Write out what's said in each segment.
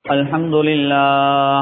الحمد لله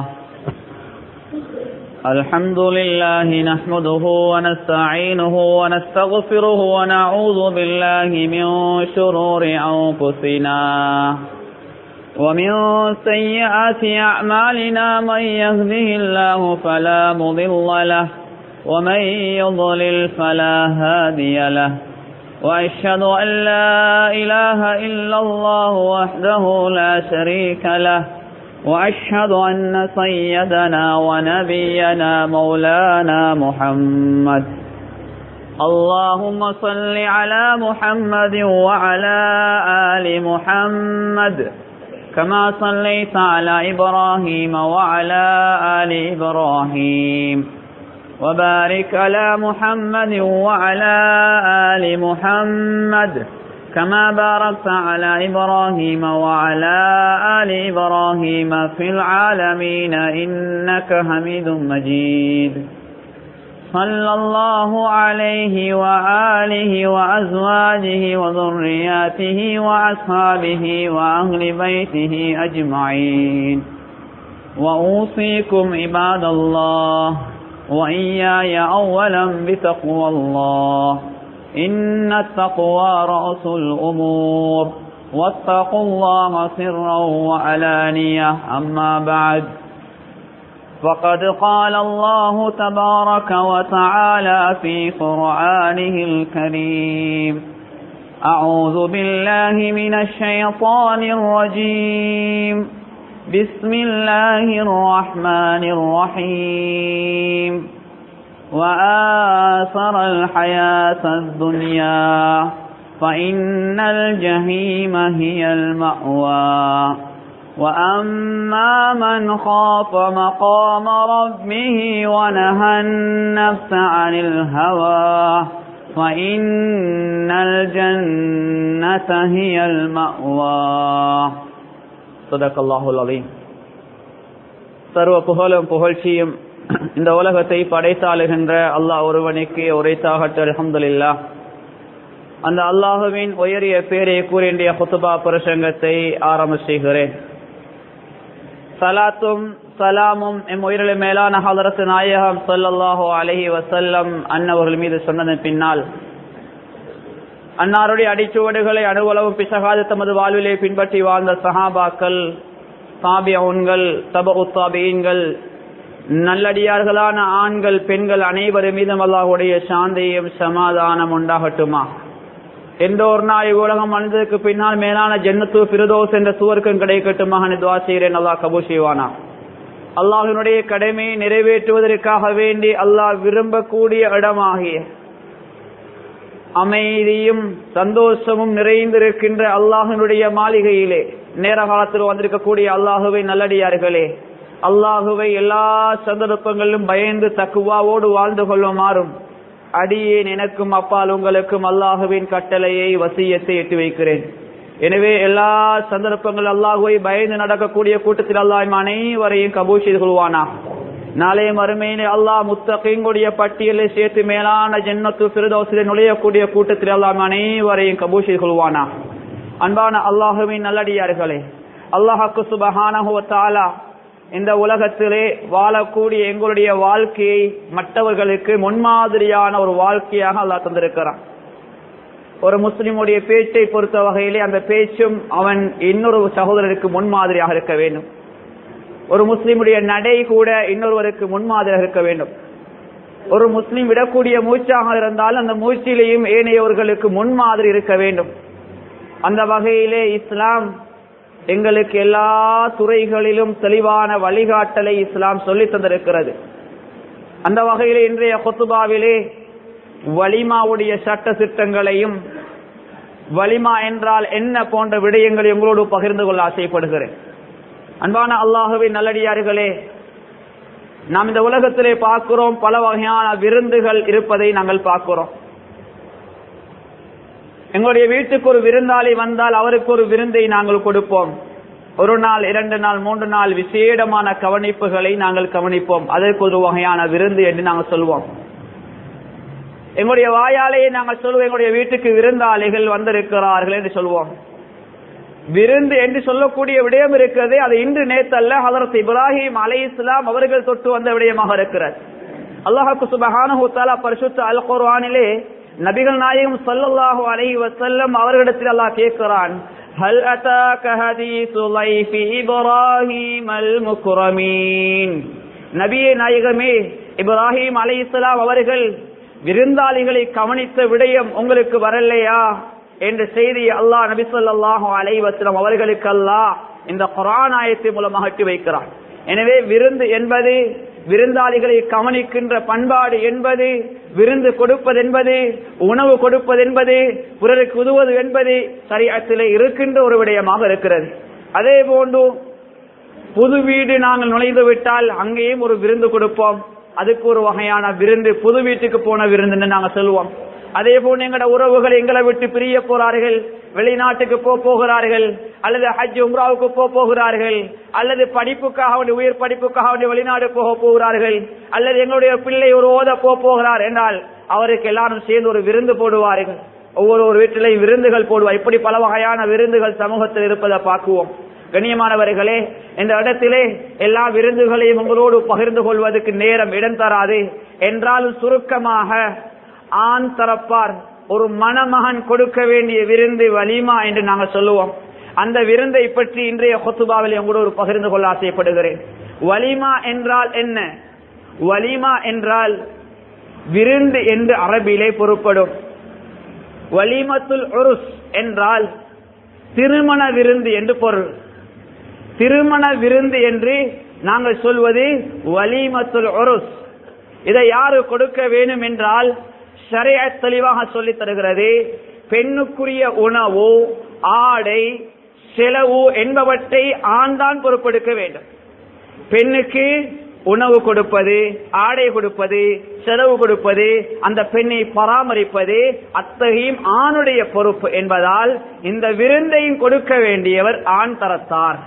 الحمد لله نحمده ونستعينه ونستغفره ونعوذ بالله من شرور أنفسنا ومن سيئات أعمالنا من يهده الله فلا مضل له ومن يضلل فلا هادي له وأشهد أن لا إله إلا الله وحده لا شريك له وأشهد أن سيدنا ونبينا مولانا محمد اللهم صل على محمد وعلى آل محمد كما صليت على إبراهيم وعلى آل إبراهيم وبارك على محمد وعلى آل محمد كما باركت على إبراهيم وعلى آل إبراهيم في العالمين إنك حميد مجيد صلى الله عليه وآله وأزواجه وذرياته وأصحابه وأهل بيته أجمعين وأوصيكم عباد الله وإياي أولا بتقوى الله إن التقوى رأس الأمور واتقوا الله سرا وعلانية أما بعد فقد قال الله تبارك وتعالى في قرآنه الكريم أعوذ بالله من الشيطان الرجيم بسم الله الرحمن الرحيم وآثر الحياة الدنيا فإن الجحيم هي المأوى وأما من خاف مقام ربه ونهى النفس عن الهوى فإن الجنة هي المأوى صدق الله العظيم சர்வ புகழும் புகழ்ச்சியும் இந்த உலகத்தை படைத்தாளுகின்ற அல்லாஹ் ஒருவனுக்கு உரைத்தாகட்டு அலமதுல்லா அந்த அல்லாஹுவின் உயரிய பேரை கூறிய குத்துபா பிரசங்கத்தை ஆரம்ப செய்கிறேன் சலாத்தும் சலாமும் எம் உயிரிழ மேலான ஹலரத்து நாயகம் சொல்லல்லாஹோ அலஹி வசல்லம் அன்னவர்கள் மீது சொன்னதன் பின்னால் அன்னாருடைய அடிச்சுவடுகளை அணுவளவும் பிசகாது தமது வாழ்விலே பின்பற்றி வாழ்ந்த சஹாபாக்கள் தாபியவுன்கள் தப உத்தாபியன்கள் நல்லடியார்களான ஆண்கள் பெண்கள் அனைவரும் மீதும் அல்லாஹுடைய சாந்தியும் சமாதானம் உண்டாகட்டுமா எந்த ஒரு நாள் உலகம் அணிந்ததுக்கு பின்னால் மேலான ஜன்னத்து பிரதோஸ் என்ற சுவர்க்கம் கிடைக்கட்டுமாக துவா செய்கிறேன் அல்லாஹ் கபூ செய்வானா அல்லாஹினுடைய கடமையை நிறைவேற்றுவதற்காக வேண்டி அல்லாஹ் விரும்பக்கூடிய இடமாகிய அமைதியும் சந்தோஷமும் நிறைந்திருக்கின்ற அல்லாஹினுடைய மாளிகையிலே நேர காலத்தில் வந்திருக்கக்கூடிய அல்லாஹுவை நல்லடியார்களே அல்லாஹுவை எல்லா சந்தர்ப்பங்களிலும் பயந்து தக்குவாவோடு வாழ்ந்து கொள்ளுமாறும் அடியேன் எனக்கும் அப்பால் உங்களுக்கும் அல்லாஹுவின் கட்டளையை வசியத்தை எட்டு வைக்கிறேன் எனவே எல்லா சந்தர்ப்பங்கள் அல்லாஹுவை பயந்து நடக்கக்கூடிய கூட்டத்தில் அல்லாஹ் அனைவரையும் கபூர் செய்து கொள்வானா நாளைய மறுமையிலே அல்லாஹ் முத்தகையுடைய பட்டியலை சேர்த்து மேலான ஜென்னத்து பிரதோசில நுழையக்கூடிய கூட்டத்தில் அல்லாஹ் அனைவரையும் கபூர் செய்து கொள்வானா அன்பான அல்லாஹுவின் நல்லடியார்களே அல்லாஹாக்கு சுபஹானஹுவத்தாலா இந்த உலகத்திலே வாழக்கூடிய எங்களுடைய வாழ்க்கையை மற்றவர்களுக்கு முன்மாதிரியான ஒரு வாழ்க்கையாக அல்லா தந்திருக்கிறான் ஒரு முஸ்லிமுடைய பேச்சை பொறுத்த வகையிலே அந்த பேச்சும் அவன் இன்னொரு சகோதரருக்கு முன்மாதிரியாக இருக்க வேண்டும் ஒரு முஸ்லிமுடைய நடை கூட இன்னொருவருக்கு முன்மாதிரியாக இருக்க வேண்டும் ஒரு முஸ்லிம் விடக்கூடிய மூச்சாக இருந்தால் அந்த மூச்சிலேயும் ஏனையவர்களுக்கு முன்மாதிரி இருக்க வேண்டும் அந்த வகையிலே இஸ்லாம் எங்களுக்கு எல்லா துறைகளிலும் தெளிவான வழிகாட்டலை இஸ்லாம் சொல்லி தந்திருக்கிறது அந்த வகையில் இன்றைய கொத்துபாவிலே வலிமாவுடைய சட்ட திட்டங்களையும் வலிமா என்றால் என்ன போன்ற விடயங்களை உங்களோடு பகிர்ந்து கொள்ள ஆசைப்படுகிறேன் அன்பான அல்லாஹுவின் நல்லடியார்களே நாம் இந்த உலகத்திலே பார்க்கிறோம் பல வகையான விருந்துகள் இருப்பதை நாங்கள் பார்க்கிறோம் எங்களுடைய வீட்டுக்கு ஒரு விருந்தாளி வந்தால் அவருக்கு ஒரு விருந்தை நாங்கள் கொடுப்போம் ஒரு நாள் இரண்டு நாள் மூன்று நாள் விசேடமான கவனிப்புகளை நாங்கள் கவனிப்போம் அதற்கு ஒரு வகையான விருந்து என்று நாங்கள் சொல்வோம் எங்களுடைய வாயாலேயே நாங்கள் சொல்லுவோம் எங்களுடைய வீட்டுக்கு விருந்தாளிகள் வந்திருக்கிறார்கள் என்று சொல்வோம் விருந்து என்று சொல்லக்கூடிய விடயம் இருக்கிறது அது இன்று நேத்தல்ல ஹதரத் இப்ராஹிம் அலை இஸ்லாம் அவர்கள் தொட்டு வந்த விடயமாக இருக்கிறது அல்லாஹாக்கு சுபஹானஹு தஆலா பரிசுத்த அல் குர்ஆனிலே நபிகள் நாயகம் ஸல்லல்லாஹு அலைஹி வஸல்லம் அவர்களிடத்தில் அல்லாஹ் கேட்கிறான் ஹல் அதாக ஹதீஸு லைஃபி இப்ராஹீம் அல் முக்ரமீன் நபியே நாயகமே இப்ராஹிம் அலைஹிஸ்ஸலாம் அவர்கள் விருந்தாளிகளை கவனித்த விடயம் உங்களுக்கு வரலையா என்ற செய்தி அல்லாஹ் நபி ஸல்லல்லாஹு அலைஹி வஸல்லம் அவர்களுக்கு அல்லாஹ் இந்த குர்ஆன் ஆயத்தை மூலமாக எட்டி வைக்கிறான் எனவே விருந்து என்பது விருந்தாளிகளை கவனிக்கின்ற பண்பாடு என்பது விருந்து கொடுப்பது என்பது உணவு கொடுப்பது என்பது பிறருக்கு உதவுவது என்பது சரியத்திலே இருக்கின்ற ஒரு விடயமாக இருக்கிறது அதே போன்று புது வீடு நாங்கள் நுழைந்து விட்டால் அங்கேயும் ஒரு விருந்து கொடுப்போம் அதுக்கு ஒரு வகையான விருந்து புது வீட்டுக்கு போன விருந்துன்னு நாங்க சொல்லுவோம் அதே போன்று எங்களோட உறவுகள் எங்களை விட்டு பிரிய போறார்கள் வெளிநாட்டுக்கு போக போகிறார்கள் அல்லது ஹஜ் உம்ராவுக்கு போக போகிறார்கள் அல்லது படிப்புக்காக வேண்டி உயர் படிப்புக்காக வேண்டி வெளிநாடு போக போகிறார்கள் அல்லது எங்களுடைய பிள்ளை ஒரு ஓத போக போகிறார் என்றால் அவருக்கு எல்லாரும் சேர்ந்து ஒரு விருந்து போடுவார்கள் ஒவ்வொரு ஒரு வீட்டிலையும் விருந்துகள் போடுவார் இப்படி பல வகையான விருந்துகள் சமூகத்தில் இருப்பதை பார்க்குவோம் கண்ணியமானவர்களே இந்த இடத்திலே எல்லா விருந்துகளையும் உங்களோடு பகிர்ந்து கொள்வதற்கு நேரம் இடம் தராது என்றாலும் சுருக்கமாக ஆண் தரப்பார் ஒரு மணமகன் கொடுக்க வேண்டிய விருந்து வலிமா என்று நாங்கள் சொல்லுவோம் அந்த விருந்தை பற்றி இன்றைய கொத்துபாவில் உங்களோடு ஒரு பகிர்ந்து கொள்ள ஆசைப்படுகிறேன் வலிமா என்றால் என்ன வலிமா என்றால் விருந்து என்று அரபிலே பொருட்படும் வலிமத்துல் உருஸ் என்றால் திருமண விருந்து என்று பொருள் திருமண விருந்து என்று நாங்கள் சொல்வது வலிமத்துல் உருஸ் இதை யாரு கொடுக்க வேண்டும் என்றால் ஷரிய தெளிவாக சொல்லித் தருகிறது பெண்ணுக்குரிய உணவு ஆடை செலவு என்பவற்றை ஆண் தான் பொறுப்பெடுக்க வேண்டும் பெண்ணுக்கு உணவு கொடுப்பது ஆடை கொடுப்பது செலவு கொடுப்பது அந்த பெண்ணை பராமரிப்பது அத்தகையும் ஆணுடைய பொறுப்பு என்பதால் இந்த விருந்தையும் கொடுக்க வேண்டியவர் ஆண் தரத்தார்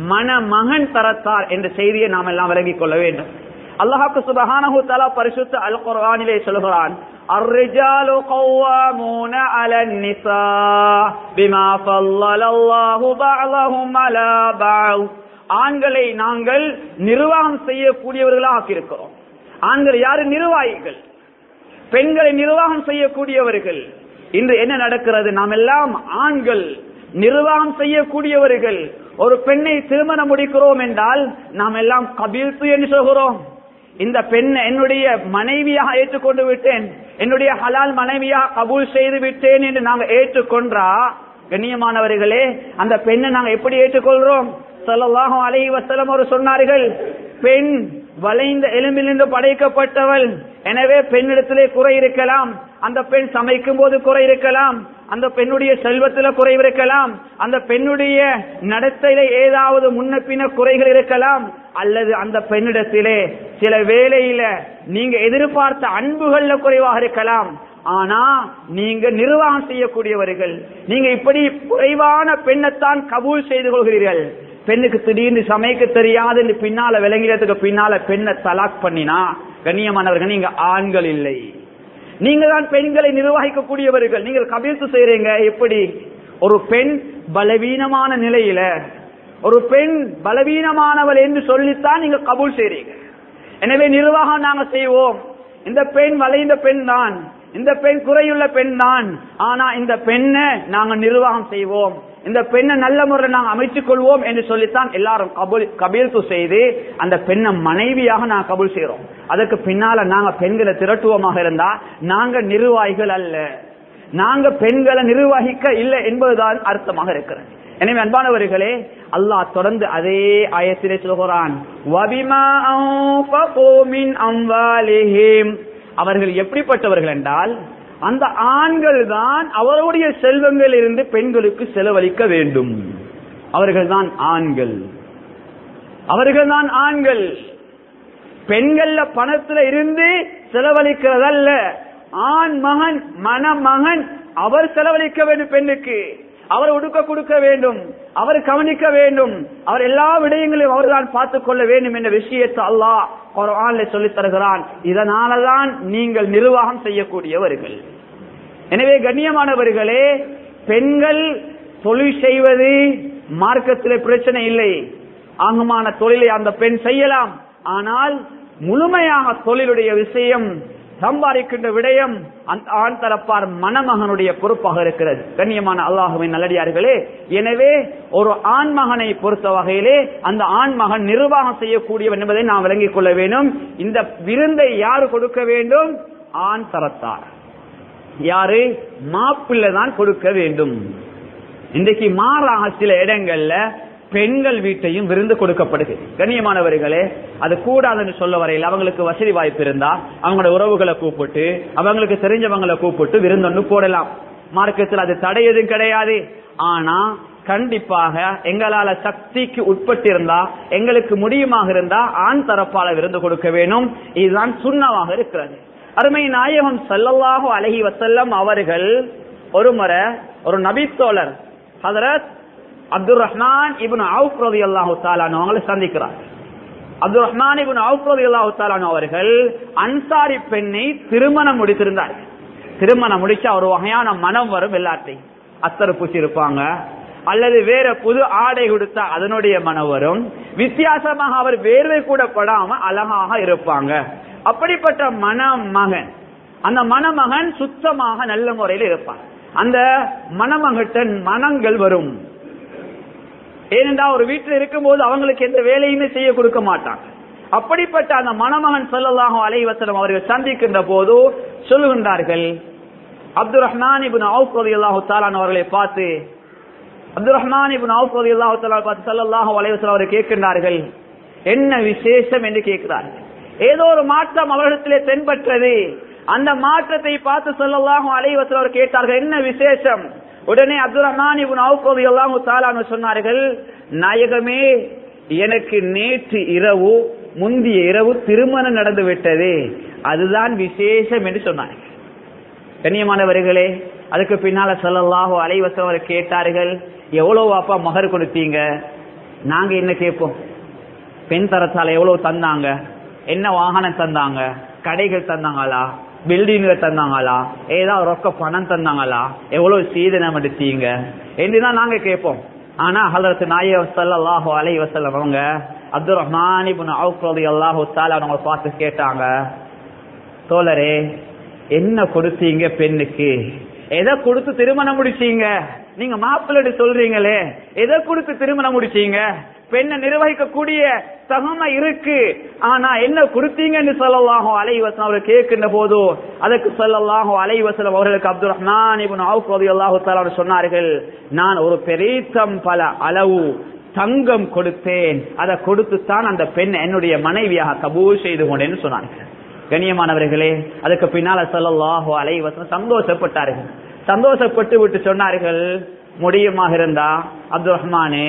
மணமகன் தரத்தார் என்ற செய்தியை நாம் எல்லாம் விளங்கிக் கொள்ள வேண்டும் அல்லாஹாக்கு சுபஹானஹு தஆலா பரிசுத்த அல் குர்ஆனிலே சொல்கிறான் الرجال قوامون على النساء بما فضل الله بعضهم على بعض ஆண்களை நாங்கள் நிர்வாகம் செய்யக்கூடியவர்களாக ஆக்கியிருக்கிறோம் ஆண்கள் யாரு நிர்வாகிகள் பெண்களை நிர்வாகம் செய்யக்கூடியவர்கள் இன்று என்ன நடக்கிறது நாம் எல்லாம் ஆண்கள் நிர்வாகம் செய்யக்கூடியவர்கள் ஒரு பெண்ணை திருமணம் முடிக்கிறோம் என்றால் நாம் எல்லாம் கபில்த்து என்று சொல்கிறோம் இந்த பெண்ணை என்னுடைய மனைவியாக ஏற்றுக்கொண்டு விட்டேன் என்னுடைய ஹலால் மனைவியாக கபூல் செய்து விட்டேன் என்று நாங்கள் ஏற்றுக்கொன்றா கண்ணியமானவர்களே அந்த பெண்ணை நாங்கள் எப்படி ஏற்றுக்கொள்றோம் சொல்லலாகும் அலை வசலம் அவர் சொன்னார்கள் பெண் வளைந்த எலும்பிலிருந்து படைக்கப்பட்டவள் எனவே பெண்ணிடத்திலே குறை இருக்கலாம் அந்த பெண் சமைக்கும் போது குறை இருக்கலாம் அந்த பெண்ணுடைய செல்வத்தில குறை இருக்கலாம் அந்த பெண்ணுடைய நடத்தையில ஏதாவது முன்ன பின்ன குறைகள் இருக்கலாம் அல்லது அந்த பெண்ணிடத்திலே சில வேளையில நீங்க எதிர்பார்த்த அன்புகள்ல குறைவாக இருக்கலாம் ஆனா நீங்க நிர்வாகம் செய்யக்கூடியவர்கள் நீங்க இப்படி குறைவான பெண்ணைத்தான் கபூல் செய்து கொள்கிறீர்கள் பெண்ணுக்கு திடீர்னு சமைக்க தெரியாது பின்னால விளங்கிறதுக்கு பின்னால பெண்ணை தலாக் பண்ணினா கண்ணியமானவர்கள் நீங்க ஆண்கள் இல்லை நீங்க தான் பெண்களை நிர்வகிக்கக்கூடியவர்கள் நீங்கள் கபிழ்த்து செய்றீங்க எப்படி ஒரு பெண் பலவீனமான நிலையில ஒரு பெண் பலவீனமானவள் என்று சொல்லித்தான் நீங்க கபூல் செய்றீங்க எனவே நிர்வாகம் நாங்க செய்வோம் இந்த பெண் வளைந்த பெண் தான் இந்த பெண் குறையுள்ள பெண் தான் ஆனா இந்த பெண்ணை நாங்க நிர்வாகம் செய்வோம் இந்த பெண்ணை நல்ல முறையில் நாங்கள் அமைத்துக் கொள்வோம் என்று சொல்லித்தான் எல்லாரும் கபூல் கபீல்து செய்து அந்த பெண்ணை மனைவியாக நாங்கள் கபூல் செய்யறோம் அதற்கு பின்னால நாங்க பெண்களை திரட்டுவோமாக இருந்தா நாங்க நிர்வாகிகள் அல்ல நாங்க பெண்களை நிர்வகிக்க இல்லை என்பதுதான் அர்த்தமாக இருக்கிறது எனவே அன்பானவர்களே அல்லாஹ் தொடர்ந்து அதே ஆயத்திலே சொல்கிறான் வபிமா அன்ஃபகு மின் அம்வாலிஹிம் அவர்கள் எப்படிப்பட்டவர்கள் என்றால் அந்த ஆண்கள் தான் அவருடைய செல்வங்கள் இருந்து பெண்களுக்கு செலவழிக்க வேண்டும் அவர்கள் தான் ஆண்கள் அவர்கள் தான் ஆண்கள் பெண்கள்ல பணத்துல இருந்து செலவழிக்கிறதல்ல ஆண் மகன் மணமகன் அவர் செலவழிக்க வேண்டும் பெண்ணுக்கு அவர் உடுக்க கொடுக்க வேண்டும் அவர் கவனிக்க வேண்டும் அவர் எல்லா விடயங்களையும் அவர்தான் பார்த்துக் கொள்ள வேண்டும் என்ற விஷயத்தை அல்லாஹ் குர்ஆன்ல சொல்லித் தருகிறான் இதனாலதான் நீங்கள் நிர்வாகம் செய்யக்கூடியவர்கள் எனவே கண்ணியமானவர்களே பெண்கள் தொழில் செய்வது மார்க்கத்தில் பிரச்சனை இல்லை ஆகமான தொழிலை அந்த பெண் செய்யலாம் ஆனால் முழுமையாக தொழிலுடைய விஷயம் சம்பாதிக்கின்ற விடயம் அந்த ஆண் தரப்பார் மணமகனுடைய பொறுப்பாக இருக்கிறது கண்ணியமான அல்லாஹுவின் நல்லடியார்களே எனவே ஒரு ஆண் மகனை பொறுத்த வகையிலே அந்த ஆண் மகன் நிர்வாகம் செய்யக்கூடியவன் என்பதை நாம் விளங்கிக் கொள்ள வேண்டும் இந்த விருந்தை யாரு கொடுக்க வேண்டும் ஆண் தரத்தார் யாரு மாப்பிள்ளை தான் கொடுக்க வேண்டும் இன்றைக்கு மாறாக சில இடங்கள்ல பெண்கள் வீட்டையும் விருந்து கொடுக்கப்படுது கண்ணியமானவர்களே அது கூடாதுன்னு சொல்ல வரையில் அவங்களுக்கு வசதி வாய்ப்பு இருந்தா அவங்களோட உறவுகளை கூப்பிட்டு அவங்களுக்கு தெரிஞ்சவங்களை கூப்பிட்டு விருந்தொன்னு போடலாம் மார்க்கத்தில் அது தடை எதுவும் கிடையாது ஆனா கண்டிப்பாக எங்களால சக்திக்கு உட்பட்டிருந்தா எங்களுக்கு முடியுமாக இருந்தா ஆண் தரப்பால விருந்து கொடுக்க வேண்டும் இதுதான் சுண்ணமாக இருக்கிறது அருமை நாயகம் சல்லல்லாஹு அலஹி வசல்லம் அவர்கள் ஒரு முறை ஒரு நபித்தோழர் ஹதரத் அப்துல் ரஹ்மான் இபின் அவுப் ரதி அல்லாஹு தாலானு அவங்களை சந்திக்கிறார் அப்துல் ரஹ்மான் இபின் அவுப் ரதி அல்லாஹு தாலானு அவர்கள் அன்சாரி பெண்ணை திருமணம் முடித்திருந்தார் திருமணம் முடிச்சா ஒரு வகையான மனம் வரும் எல்லாத்தையும் அத்தர் பூச்சி இருப்பாங்க அல்லது வேற புது ஆடை கொடுத்தா அதனுடைய மனம் வரும் வித்தியாசமாக அவர் வேர்வை கூட படாம அழகாக இருப்பாங்க அப்படிப்பட்ட மணமகன் அந்த மணமகன் சுத்தமாக நல்ல முறையில் இருப்பான் அந்த மணமகட்ட மனங்கள் வரும் ஏனென்றால் ஒரு வீட்டில் இருக்கும்போது அவங்களுக்கு எந்த வேலையுமே செய்ய கொடுக்க மாட்டாங்க அப்படிப்பட்ட அந்த மணமகன் சொல்லலாகும் அலைவசலம் அவர்கள் சந்திக்கின்ற போது சொல்லுகின்றார்கள் அப்துல் ரஹ்மான் இபின் அவுப் ரதி அல்லாஹு தாலான் அவர்களை பார்த்து அப்துல் ரஹ்மான் இபின் அவுப் ரதி அல்லாஹு தாலா பார்த்து சல்லாஹு அலைவசலம் அவர்கள் கேட்கின்றார்கள் என்ன விசேஷம் என்று கேட்கிறார்கள் ஏதோ ஒரு மாற்றம் அவர்களிடத்திலே தென்பட்டது அந்த மாற்றத்தை பார்த்து சொல்லலாகும் அலைவசலம் அவர் கேட்டார்கள் என்ன விசேஷம் உடனே அப்துல் ரஹ்மான் இபின் அவுப் ரதி அல்லாஹு தாலான் சொன்னார்கள் நாயகமே எனக்கு நேற்று இரவு முந்திய இரவு திருமணம் நடந்து விட்டது அதுதான் விசேஷம் என்று சொன்னார்கள் கண்ணியமானவர்களே அதுக்கு பின்னால சொல்லலாஹோ அலைவசம் அவர் கேட்டார்கள் எவ்வளவு அப்பா மகர் கொடுத்தீங்க நாங்க என்ன கேட்போம் பெண் தரத்தால எவ்வளவு தந்தாங்க என்ன வாகனம் தந்தாங்க கடைகள் தந்தாங்களா பில்டிங்கள் தந்தாங்களா ஏதாவது ரொக்க பணம் தந்தாங்களா எவ்வளவு சீதனம் எடுத்தீங்க என்றுதான் நாங்க கேட்போம் ஆனா ஹலரத்து நாயகம் சல்லாஹோ அலை வசல்லம் அவங்க அப்துல் ரஹ்மான் இப்னு அவுஃப் ரலியல்லாஹு தஆலா அவங்க பார்த்து கேட்டாங்க தோழரே என்ன கொடுத்தீங்க பெண்ணுக்கு எதை கொடுத்து திருமணம் முடிச்சீங்க நீங்க மாப்பிள்ளை சொல்றீங்களே எதை கொடுத்து திருமணம் முடிச்சீங்க பெண்ணை நிர்வகிக்கக்கூடிய தகமை இருக்கு ஆனா என்ன கொடுத்தீங்கன்னு சொல்லலாகும் அலைவசம் அவர் கேட்கின்ற போது அதற்கு சொல்லலாகும் அலைவசலம் அவர்களுக்கு அப்துல் ரஹ்மான் இவன் அல்லாஹு சொன்னார்கள் நான் ஒரு பெரீத்தம் பல அளவு தங்கம் கொடுத்தேன் அதை கொடுத்துத்தான் அந்த பெண் என்னுடைய மனைவியாக கபூல் செய்து கொண்டேன்னு சொன்னார்கள் கண்ணியமானவர்களே அதுக்கு பின்னால சொல்லலாஹோ அலைவசம் சந்தோஷப்பட்டார்கள் சந்தோஷப்பட்டு விட்டு சொன்னார்கள் முடியுமாக இருந்தா அப்துல் ரஹ்மானே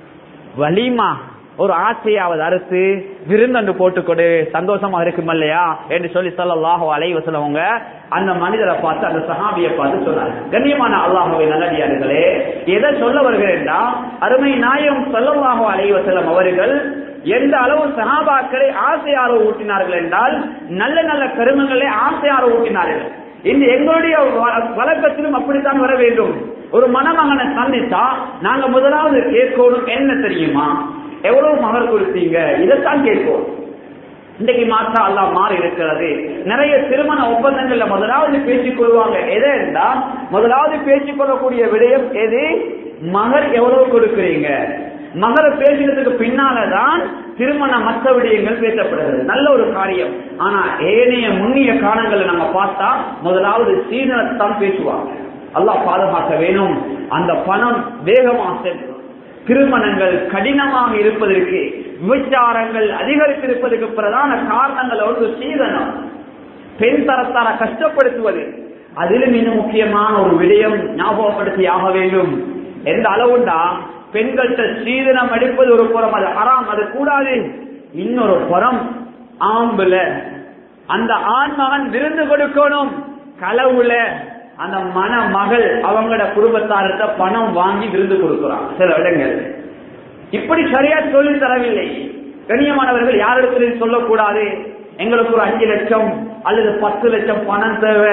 வலிமா ஒரு ஆசையாவது அறுத்து விருந்தன்று போட்டுக்கொடு சந்தோஷமா இருக்கும் இல்லையா என்று சொல்லி சொல்லலாஹோ அலைவசலவங்க அந்த மனிதரை பார்த்து அந்த சஹாபியை பார்த்து சொன்னாங்க கண்ணியமான அல்லாஹுவை நல்லடியார்களே எதை சொல்ல வருகிறேன்டா அருமை நாயம் சொல்லலாஹோ அலைவசலம் அவர்கள் எந்த அளவு சகாபாக்களை ஆசையாரோ ஊட்டினார்கள் என்றால் நல்ல நல்ல கருமங்களை ஆசையாரோ ஊட்டினார்கள் இந்த எங்களுடைய வழக்கத்திலும் அப்படித்தான் வர வேண்டும் ஒரு மணமகனை சந்தித்தா நாங்க முதலாவது கேட்கணும் என்ன தெரியுமா எவ்வளவு மகர் கொடுத்தீங்க இதைத்தான் கேட்போம் இன்றைக்கு மாற்றா அல்லா மாறி இருக்கிறது நிறைய திருமண ஒப்பந்தங்கள்ல முதலாவது பேசிக் கொள்வாங்க எதை என்றா முதலாவது பேசிக் கொள்ளக்கூடிய விடயம் எது மகர் எவ்வளவு கொடுக்கிறீங்க மகர பேசினதுக்கு பின்னாலதான் திருமண மற்ற விடயங்கள் பேசப்படுகிறது நல்ல ஒரு காரியம் ஆனா ஏனைய முன்னிய காலங்களை நம்ம பார்த்தா முதலாவது சீதனத்தான் பேசுவாங்க அல்லாஹ் பாதுகாக்க வேணும் அந்த பணம் வேகமாக செல்லும் திருமணங்கள் கடினமாக இருப்பதற்கு விபச்சாரங்கள் அதிகரித்திருப்பதற்கு பிரதான காரணங்கள் ஒன்று சீதனம் பெண் தரத்தார கஷ்டப்படுத்துவது அதிலும் இன்னும் முக்கியமான ஒரு விடயம் ஞாபகப்படுத்தி ஆக வேண்டும் எந்த அளவுண்டா பெண்கள்கிட்ட சீதனம் அடிப்பது ஒரு புறம் அது அறாம் அது கூடாது இன்னொரு புறம் ஆம்புல அந்த ஆண் மகன் விருந்து கொடுக்கணும் களவுல அந்த மன மகள் அவங்களோட குடும்பத்தார்கிட்ட பணம் வாங்கி விருந்து கொடுக்கிறான் சில இடங்கள் இப்படி சரியா சொல்லி தரவில்லை கண்ணியமானவர்கள் யாரிடத்திலும் சொல்லக்கூடாது எங்களுக்கு ஒரு அஞ்சு லட்சம் அல்லது பத்து லட்சம் பணம் தேவை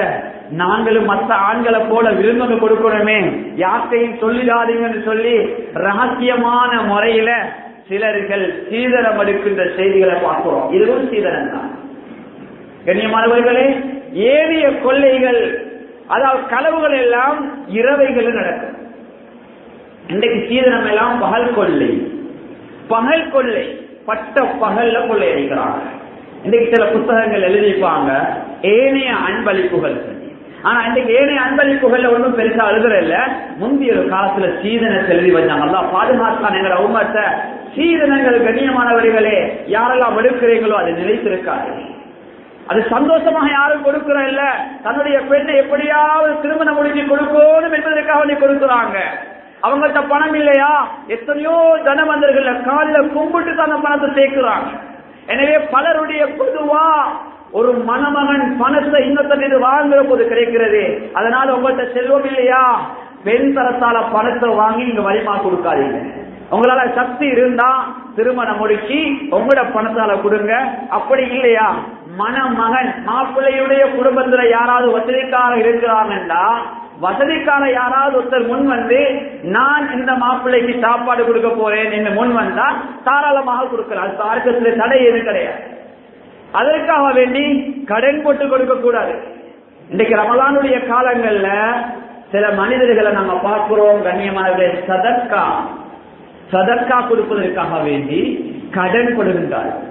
நாங்களும் மற்ற ஆண்களை போல விருந்தொன்று கொடுக்கணுமே யார்த்தையும் சொல்லிடாதீங்கன்னு சொல்லி ரகசியமான முறையில சிலர்கள் சீதனம் எடுக்கின்ற செய்திகளை பார்க்கிறோம் இதுவும் சீதனம் தான் கண்ணியமானவர்களே ஏறிய கொள்ளைகள் அதாவது களவுகள் எல்லாம் இரவைகள் நடக்கும் இன்றைக்கு சீதனம் எல்லாம் பகல் கொள்ளை பகல் கொள்ளை பட்ட பகல்ல கொள்ளை அடிக்கிறாங்க இன்றைக்கு சில புத்தகங்கள் எழுதிப்பாங்க ஏனைய அன்பளிப்புகள் ஆனா இன்றைக்கு ஏனைய அன்பளிப்புகள்ல ஒன்றும் பெருசா எழுதுற இல்ல முந்தைய ஒரு காலத்துல சீதனத்தை எழுதி வச்சாங்க அல்லா பாதுகாத்தான் எங்களை உமத்த சீதனங்கள் கண்ணியமானவர்களே யாரெல்லாம் எடுக்கிறீங்களோ அது நிலைத்திருக்காது அது சந்தோஷமாக யாரும் கொடுக்கிற இல்ல தன்னுடைய பெண்ணை எப்படியாவது திருமணம் முடிஞ்சு கொடுக்கணும் என்பதற்காக நீ கொடுக்குறாங்க அவங்கள்ட்ட பணம் இல்லையா எத்தனையோ தனவந்தர்கள் காலில் கும்பிட்டு தான் அந்த பணத்தை சேர்க்கிறாங்க எனவே பலருடைய பொதுவா ஒரு மணமகன் பணத்தை இன்னொருத்தர் வாங்குற போது கிடைக்கிறது அதனால உங்கள்கிட்ட செல்வம் இல்லையா பெண் தரத்தால பணத்தை வாங்கி இங்க வலிமா கொடுக்காதீங்க உங்களால சக்தி இருந்தா திருமணம் முடிச்சு உங்களோட பணத்தால கொடுங்க அப்படி இல்லையா மணமகன் மாப்பிள்ளையுடைய குடும்பத்துல யாராவது வசதிக்கார இருக்கிறாங்கன்னா வசதிக்கார யாராவது ஒருத்தர் முன் வந்து நான் இந்த மாப்பிள்ளைக்கு சாப்பாடு கொடுக்க போறேன் என்று முன் வந்தா தாராளமாக கொடுக்கலாம் அது தார்க்கத்துல தடை எதுவும் கிடையாது அதற்காக வேண்டி கடன் போட்டு கொடுக்க கூடாது இன்றைக்கு ரமலானுடைய காலங்கள்ல சில மனிதர்களை நாங்க பார்க்கிறோம் கண்ணியமானவர்களே சதக்கா சதக்கா கொடுப்பதற்காக வேண்டி கடன் படுகின்றார்கள்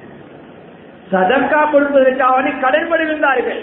சதக்கா கொடுப்பதற்காக வேண்டி கடன் படுகின்றார்கள்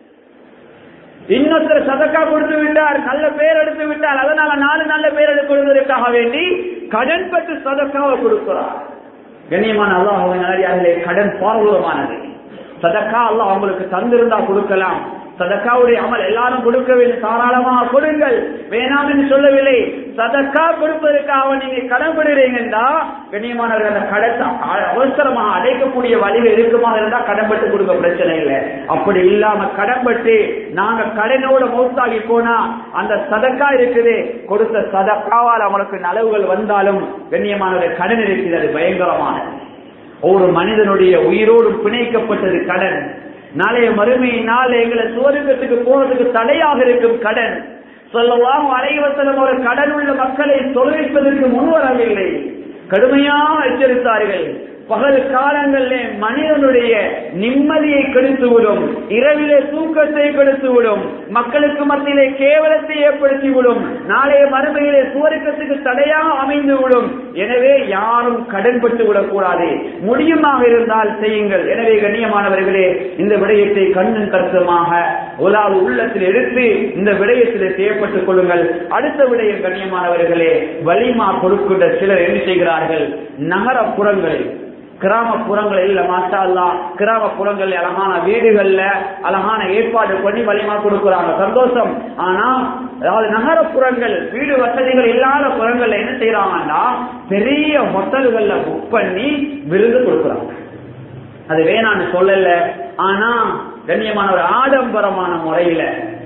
இன்னொருத்தர் சதக்கா கொடுத்து விட்டார் நல்ல பேர் எடுத்து விட்டார் அதனால நாலு நல்ல பேர் எடுப்பதற்காக வேண்டி கடன் பெற்று சதக்காவை கொடுக்கிறார் கண்ணியமான அல்லாஹே கடன் பாரதூரமானது சதக்கா அல்லாஹ் அவங்களுக்கு தந்திருந்தா கொடுக்கலாம் சதக்காவுடைய அமல் எல்லாரும் கொடுக்கவில்லை தாராளமாக கொடுங்கள் வேணாம் என்று சொல்லவில்லை சதக்கா கொடுப்பதற்காக நீங்க கடன்படுறீங்கன்னா கண்ணியமானவர்கள் அந்த கடத்தை அவசரமாக அடைக்கக்கூடிய வழிகள் இருக்குமாக இருந்தா கடன்பட்டு கொடுக்க பிரச்சனை இல்லை அப்படி இல்லாம கடன்பட்டு நாங்க கடனோட மௌத்தாகி போனா அந்த சதக்கா இருக்குது கொடுத்த சதக்காவால் அவங்களுக்கு நலவுகள் வந்தாலும் கண்ணியமானவர்கள் கடன் இருக்குது அது பயங்கரமானது ஒரு மனிதனுடைய உயிரோடு பிணைக்கப்பட்டது கடன் நாளைய மறுமையினால் எங்களை சுவருக்கத்துக்கு போறதுக்கு தடையாக இருக்கும் கடன் சொல்லலாம் அனைவசலம் ஒரு கடன் உள்ள மக்களை தொலைப்பதற்கு முன்வரவில்லை கடுமையாக எச்சரித்தார்கள் பகல் காலங்களிலே மனிதனுடைய நிம்மதியை கெடுத்துவிடும் இரவிலே தூக்கத்தை கெடுத்துவிடும் மக்களுக்கு மத்தியிலே கேவலத்தை ஏற்படுத்திவிடும் நாளைய மறுமையிலே சுவருக்கத்துக்கு தடையாக அமைந்துவிடும் எனவே யாரும் கடன்பட்டு விடக்கூடாது முடியுமாக இருந்தால் செய்யுங்கள் எனவே கண்ணியமானவர்களே இந்த விடயத்தை கண்ணும் கருத்துமாக உலாவு உள்ளத்தில் எடுத்து இந்த விடயத்திலே செய்யப்பட்டுக் கொள்ளுங்கள் அடுத்த விடயம் கண்ணியமானவர்களே வலிமா கொடுக்கின்ற சிலர் என்ன செய்கிறார்கள் நகரப்புறங்களில் கிராமப்புறங்கள் இல்ல மாஷா அல்லா கிராமப்புறங்கள் அழகான வீடுகள்ல அழகான ஏற்பாடு பண்ணி வலிமா கொடுக்குறாங்க சந்தோஷம் ஆனா அதாவது நகரப்புறங்கள் வீடு வசதிகள் இல்லாத புறங்கள்ல என்ன செய்யறாங்கன்னா பெரிய ஹோட்டல்கள்ல புக் பண்ணி விருது கொடுக்குறாங்க அது வேணான்னு சொல்லல ஆனா கண்ணியமான ஒரு ஆடம்பரமான முறையில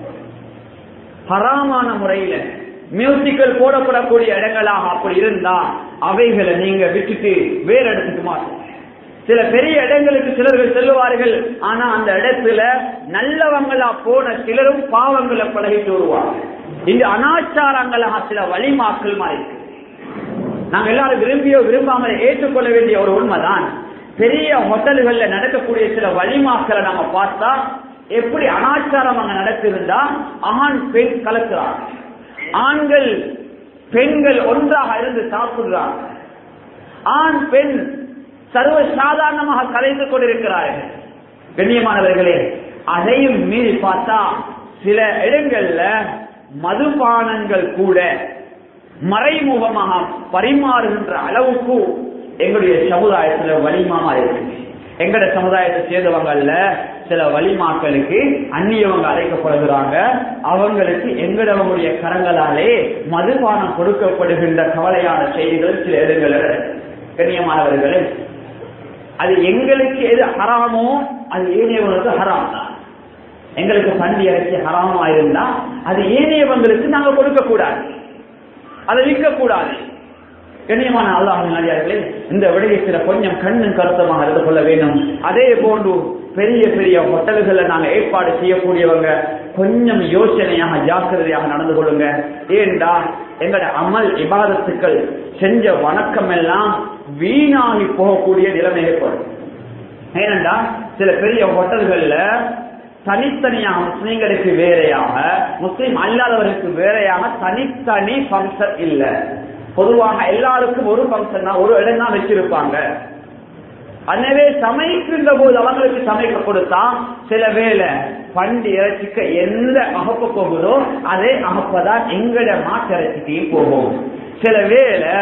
ஹராமான முறையில மியூசிக்கல் போடப்படக்கூடிய இடங்களாக அப்படி இருந்தா அவைகளை நீங்க விட்டுட்டு வேற இடத்துக்கு மாற்றும் சில பெரிய இடங்களுக்கு சிலர்கள் செல்லுவார்கள் ஆனா அந்த இடத்துல நல்லவங்களா போன சிலரும் பாவங்களை பழகிட்டு வருவாங்க இந்த அனாச்சாரங்களாக சில வழிமாக்கள் மாறி நாங்க எல்லாரும் விரும்பியோ விரும்பாமல் ஏற்றுக்கொள்ள வேண்டிய ஒரு உண்மைதான் பெரிய ஹோட்டல்கள்ல நடக்கக்கூடிய சில வழிமாக்களை நம்ம பார்த்தா எப்படி அனாச்சாரம் அங்க நடக்குதுண்டா ஆண் பெண் கலக்குறாங்க ஆண்கள் பெண்கள் ஒன்றாக இருந்து சாப்பிடுறாங்க ஆண் பெண் சர்வ சாதாரணமாக கலைந்து கொண்டிருக்கிறார்கள் கண்ணியமானவர்களே அதையும் மீறி பார்த்தா சில இடங்கள்ல மதுபானங்கள் கூட மறைமுகமாக பரிமாறுகின்ற அளவுக்கு எங்களுடைய சமுதாயத்துல வலிமாமா இருக்கு எங்கட சமுதாயத்தை சேர்ந்தவங்கல்ல சில வழிமாக்களுக்கு அந்நியவங்க அழைக்கப்படுகிறாங்க அவங்களுக்கு எங்கடவங்களுடைய கரங்களாலே மதுபானம் கொடுக்கப்படுகின்ற கவலையான செய்திகள் சில இடங்களில் கண்ணியமானவர்களே அது எங்களுக்கு எது ஹராமோ அது ஏனையவங்களுக்கு ஹராம் தான் எங்களுக்கு பண்டி இறைச்சி ஹராமா இருந்தா அது ஏனையவங்களுக்கு நாங்க கொடுக்க கூடாது அதை விற்க கூடாது கண்ணியமான அல்லாஹர்களே இந்த விடயத்தில் கொஞ்சம் கண்ணும் கருத்தமாக இருந்து கொள்ள வேண்டும் அதே போன்று பெரிய பெரிய ஹோட்டல்களை நாங்க ஏற்பாடு செய்யக்கூடியவங்க கொஞ்சம் யோசனையாக ஜாக்கிரதையாக நடந்து கொள்ளுங்க ஏண்டா எங்கட அமல் இபாதத்துக்கள் செஞ்ச வணக்கம் எல்லாம் வீணாகி போகக்கூடிய நிலைமை ஏற்படும் ஏனென்றா சில பெரிய ஹோட்டல்கள்ல தனித்தனியாக முஸ்லீம்களுக்கு வேறையாக முஸ்லீம் அல்லாதவர்களுக்கு வேறையாக தனித்தனி ஃபங்க்ஷன் இல்ல பொதுவாக எல்லாருக்கும் ஒரு ஃபங்க்ஷன் தான் ஒரு இடம் தான் வச்சிருப்பாங்க எனவே சமைக்கின்ற போது அவங்களுக்கு சமைக்க கொடுத்தா சில வேளை பண்டி இறைச்சிக்கு எந்த அகப்ப போகுதோ அதே அகப்பதான் எங்கட மாட்டு இறைச்சிக்கையும் போகும் சில வேளை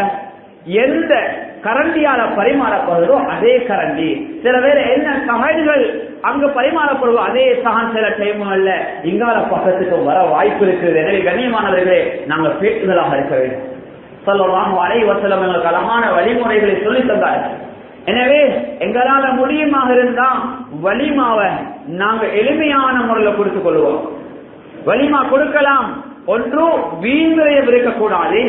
எந்த கரண்டியால பரிமாறப்படுதோ அதே கரண்டி சில வேளை என்ன சகன்கள் அங்க பரிமாறப்படுவோ அதே சகன் சில டைம்கள்ல இங்கால பக்கத்துக்கு வர வாய்ப்பு இருக்குது எனவே கண்ணியமானவர்களே நாங்க பேட்டுதலாக இருக்க வேண்டும் சொல்லலாம் அலை வசலம் எங்களுக்கு அழகான வழிமுறைகளை சொல்லி தந்தார்கள் எனவே எங்களால முடியுமாக இருந்தா வலிமாவை நாங்க எளிமையான முறையில கொடுத்துக் கொள்வோம் வலிமா கொடுக்கலாம் ஒன்று வீண்விரையம் இருக்கக்கூடாது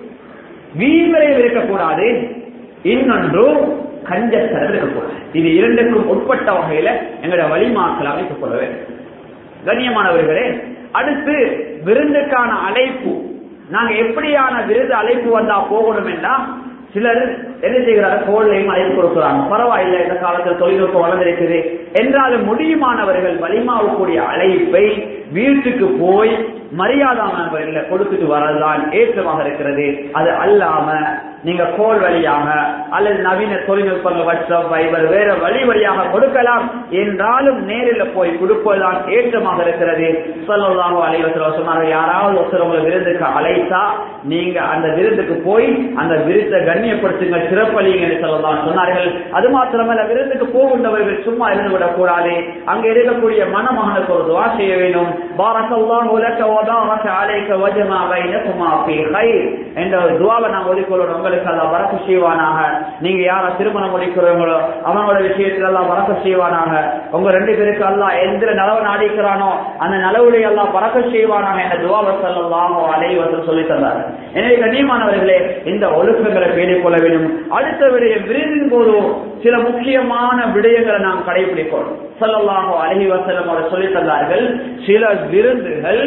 வீண்விரையம் இருக்கக்கூடாது இன்னொன்று கஞ்சத்தரம் இருக்கக்கூடாது இது இரண்டுக்கும் உட்பட்ட வகையில எங்களோட வலிமாக்கள் அமைத்துக் கொள்ள வேண்டும் கண்ணியமானவர்களே அடுத்து விருந்துக்கான அழைப்பு நாங்க எப்படியான விருது அழைப்பு வந்தா போகணும் என்றா சிலர் என்ன செய்கிறாங்க கோள்லையும் அழைப்பு கொடுக்கிறாங்க பரவாயில்லை இந்த காலத்தில் தொழில்நுட்பம் வளர்ந்திருக்குது என்றாலும் முடியுமானவர்கள் வலிமாவுக்குரிய அழைப்பை வீட்டுக்கு போய் மரியாதானவர்களை கொடுத்துட்டு வரதுதான் ஏற்றமாக இருக்கிறது அது அல்லாம நீங்க கோல் வழியாக அல்லது நவீன தொழில்நுட்பங்கள் வாட்ஸ்அப் வைபர் வேற வழி வழியாக கொடுக்கலாம் என்றாலும் நேரில் போய் கொடுப்பதுதான் ஏற்றமாக இருக்கிறது சொல்லலாம் அலைவசம் சொன்னார்கள் யாராவது ஒருத்தர் உங்களை விருந்துக்கு அழைத்தா நீங்க அந்த விருந்துக்கு போய் அந்த விருந்தை கண்ணியப்படுத்துங்க சிறப்பளிங்க என்று சொல்லலாம் சொன்னார்கள் அது மாத்திரமல்ல விருந்துக்கு போகின்றவர்கள் சும்மா இருந்து விடக்கூடாது அங்க இருக்கக்கூடிய மணமகனுக்கு ஒரு துவா செய்ய வேண்டும் பாரக்கல்லாஹு லக்க வபாரக அலைக வஜமா பைனகுமா ஃபீ கைர் என்ற ஒரு துவாவை நான் ஒதுக்கொள்ளணும் உங்களுக்கு அல்லாஹ் வரக்கு செய்வானாக நீங்க யார திருமணம் முடிக்கிறவங்களோ அவங்களோட விஷயத்துல எல்லாம் வரக்க செய்வானாக உங்க ரெண்டு பேருக்கு அல்லாஹ் எந்த நலவை நாடிக்கிறானோ அந்த நலவுடைய எல்லாம் பறக்க செய்வானாக என்ற துவாவை சொல்லலாம் அலைவசம் சொல்லி தந்தார் எனவே கண்ணியமானவர்களே இந்த ஒழுக்கங்களை பேணிக் கொள்ள வேண்டும் அடுத்த விடயம் விருந்தின் போது சில முக்கியமான விடயங்களை நாம் கடைபிடிக்கணும் சொல்லலாக அழகி வசலம் அவர் சொல்லி தந்தார்கள் சில விருந்துகள்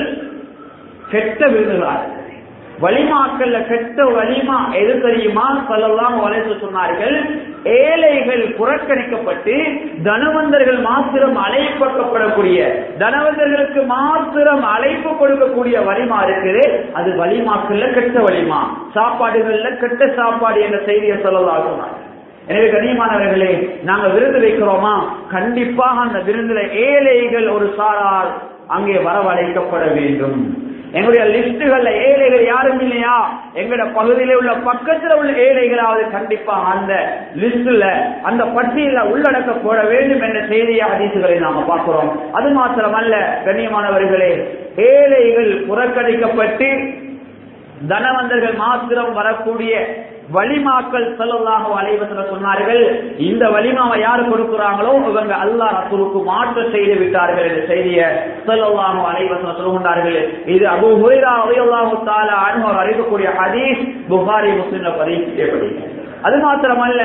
கெட்ட விருந்துகளாக இருக்குது. வலிமாக்கள்ல கெட்ட வலிமா எது தெரியுமா சொல்லலாம் வளைத்து சொன்னார்கள் ஏழைகள் புறக்கணிக்கப்பட்டு தனவந்தர்கள் மாத்திரம் அழைப்பக்கப்படக்கூடிய தனவந்தர்களுக்கு மாத்திரம் அழைப்பு கொடுக்கக்கூடிய வலிமா இருக்குது அது வலிமாக்கள்ல கெட்ட வலிமா சாப்பாடுகள்ல கெட்ட சாப்பாடு என்ற செய்தியை சொல்லலாம் சொன்னாங்க எனவே கண்ணியமானவர்களே நாங்க விருந்து வைக்கிறோமா கண்டிப்பாக அந்த விருந்துல ஏழைகள் ஒரு சாரார் அங்கே வரவழைக்கப்பட வேண்டும் எங்களுடைய லிஸ்டுகள்ல ஏழைகள் யாரும் இல்லையா எங்கட பகுதியில உள்ள பக்கத்துல உள்ள ஏழைகளாவது கண்டிப்பா அந்த லிஸ்ட்ல அந்த பட்டியல உள்ளடக்கப்பட வேண்டும் என்ற செய்திய அதிசுகளை நாம பார்க்கிறோம் அது மாத்திரமல்ல கண்ணியமானவர்களே ஏழைகள் புறக்கணிக்கப்பட்டு தனவந்தர்கள் மாத்திரம் வரக்கூடிய வலிமாக்கள் செல்லல்லாக அலைவசல சொன்னார்கள் இந்த வலிமாவை யாரு கொடுக்கிறாங்களோ இவங்க அல்லா ரசூலுக்கு மாற்ற செய்து விட்டார்கள் என்ற செய்தியை செல்லல்லாக அலைவசல சொல்லுகின்றார்கள் இது அபு ஹுரைரா அலையல்லாஹு தாலா அனுவர் அறிவிக்கக்கூடிய ஹதீஸ் புகாரி முஸ்லிம்ல பதிவு செய்யப்படுகிறது அது மாத்திரமல்ல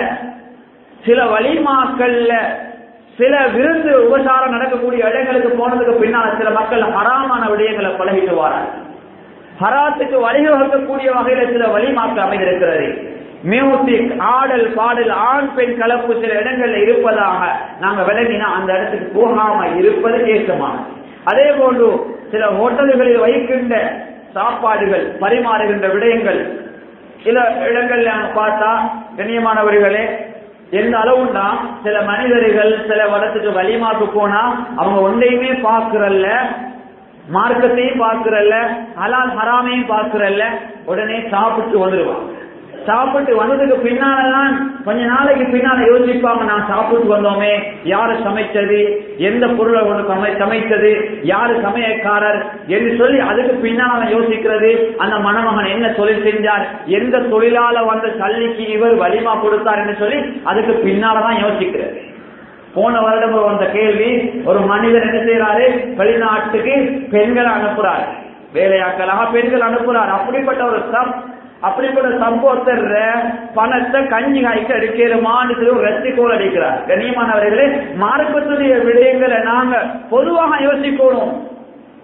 சில வலிமாக்கள்ல சில விருந்து உபசாரம் நடக்கக்கூடிய இடங்களுக்கு போனதுக்கு பின்னால் சில மக்கள் ஹராமான விடயங்களை பழகிட்டு வராங்க ஹராத்துக்கு வழிவகுக்கக்கூடிய வகையில சில வழிமாற்று அமைந்திருக்கிறது மியூசிக் ஆடல் பாடல் ஆண் பெண் கலப்பு சில இடங்கள்ல இருப்பதாக நாங்க விளங்கினா அந்த இடத்துக்கு போகாம இருப்பது ஏற்றமான அதே போன்று சில ஹோட்டல்களில் வைக்கின்ற சாப்பாடுகள் பரிமாறுகின்ற விடயங்கள் சில இடங்கள்ல நாங்க பார்த்தா கண்ணியமானவர்களே எந்த அளவுண்டா சில மனிதர்கள் சில வடத்துக்கு வலிமாக்கு போனா அவங்க ஒன்றையுமே பார்க்கறல்ல மார்க்கத்தையும் பார்க்கறல்ல ஹலால் ஹராமையும் பார்க்கறல்ல உடனே சாப்பிட்டு வந்துடுவாங்க சாப்பிட்டு வந்ததுக்கு பின்னாலதான் கொஞ்ச நாளைக்கு பின்னால யோசிப்பாங்க நான் சாப்பிட்டு வந்தோமே யாரு சமைச்சது எந்த பொருளை கொண்டு சமை சமைத்தது யாரு சமையக்காரர் என்று சொல்லி அதுக்கு பின்னால யோசிக்கிறது அந்த மணமகன் என்ன தொழில் செஞ்சார் எந்த தொழிலால வந்த சல்லிக்கு இவர் வலிமா கொடுத்தார் என்று சொல்லி அதுக்கு பின்னாலதான் யோசிக்கிறது போன வருடம் வந்த கேள்வி ஒரு மனிதர் என்ன செய்யறாரு வெளிநாட்டுக்கு பெண்கள் அனுப்புறாரு வேலையாக்கலாக பெண்கள் அனுப்புறாரு அப்படிப்பட்ட ஒரு சப் அப்படிப்பட்ட சம்பவத்தர் பணத்தை கஞ்சி காய்க்க எடுக்கிறோமான்னு சொல்லி ஒரு ரத்தி கோல் அடிக்கிறார் கண்ணியமானவர்களே மார்க்கத்துடைய விடயங்களை நாங்க பொதுவாக யோசிக்கணும்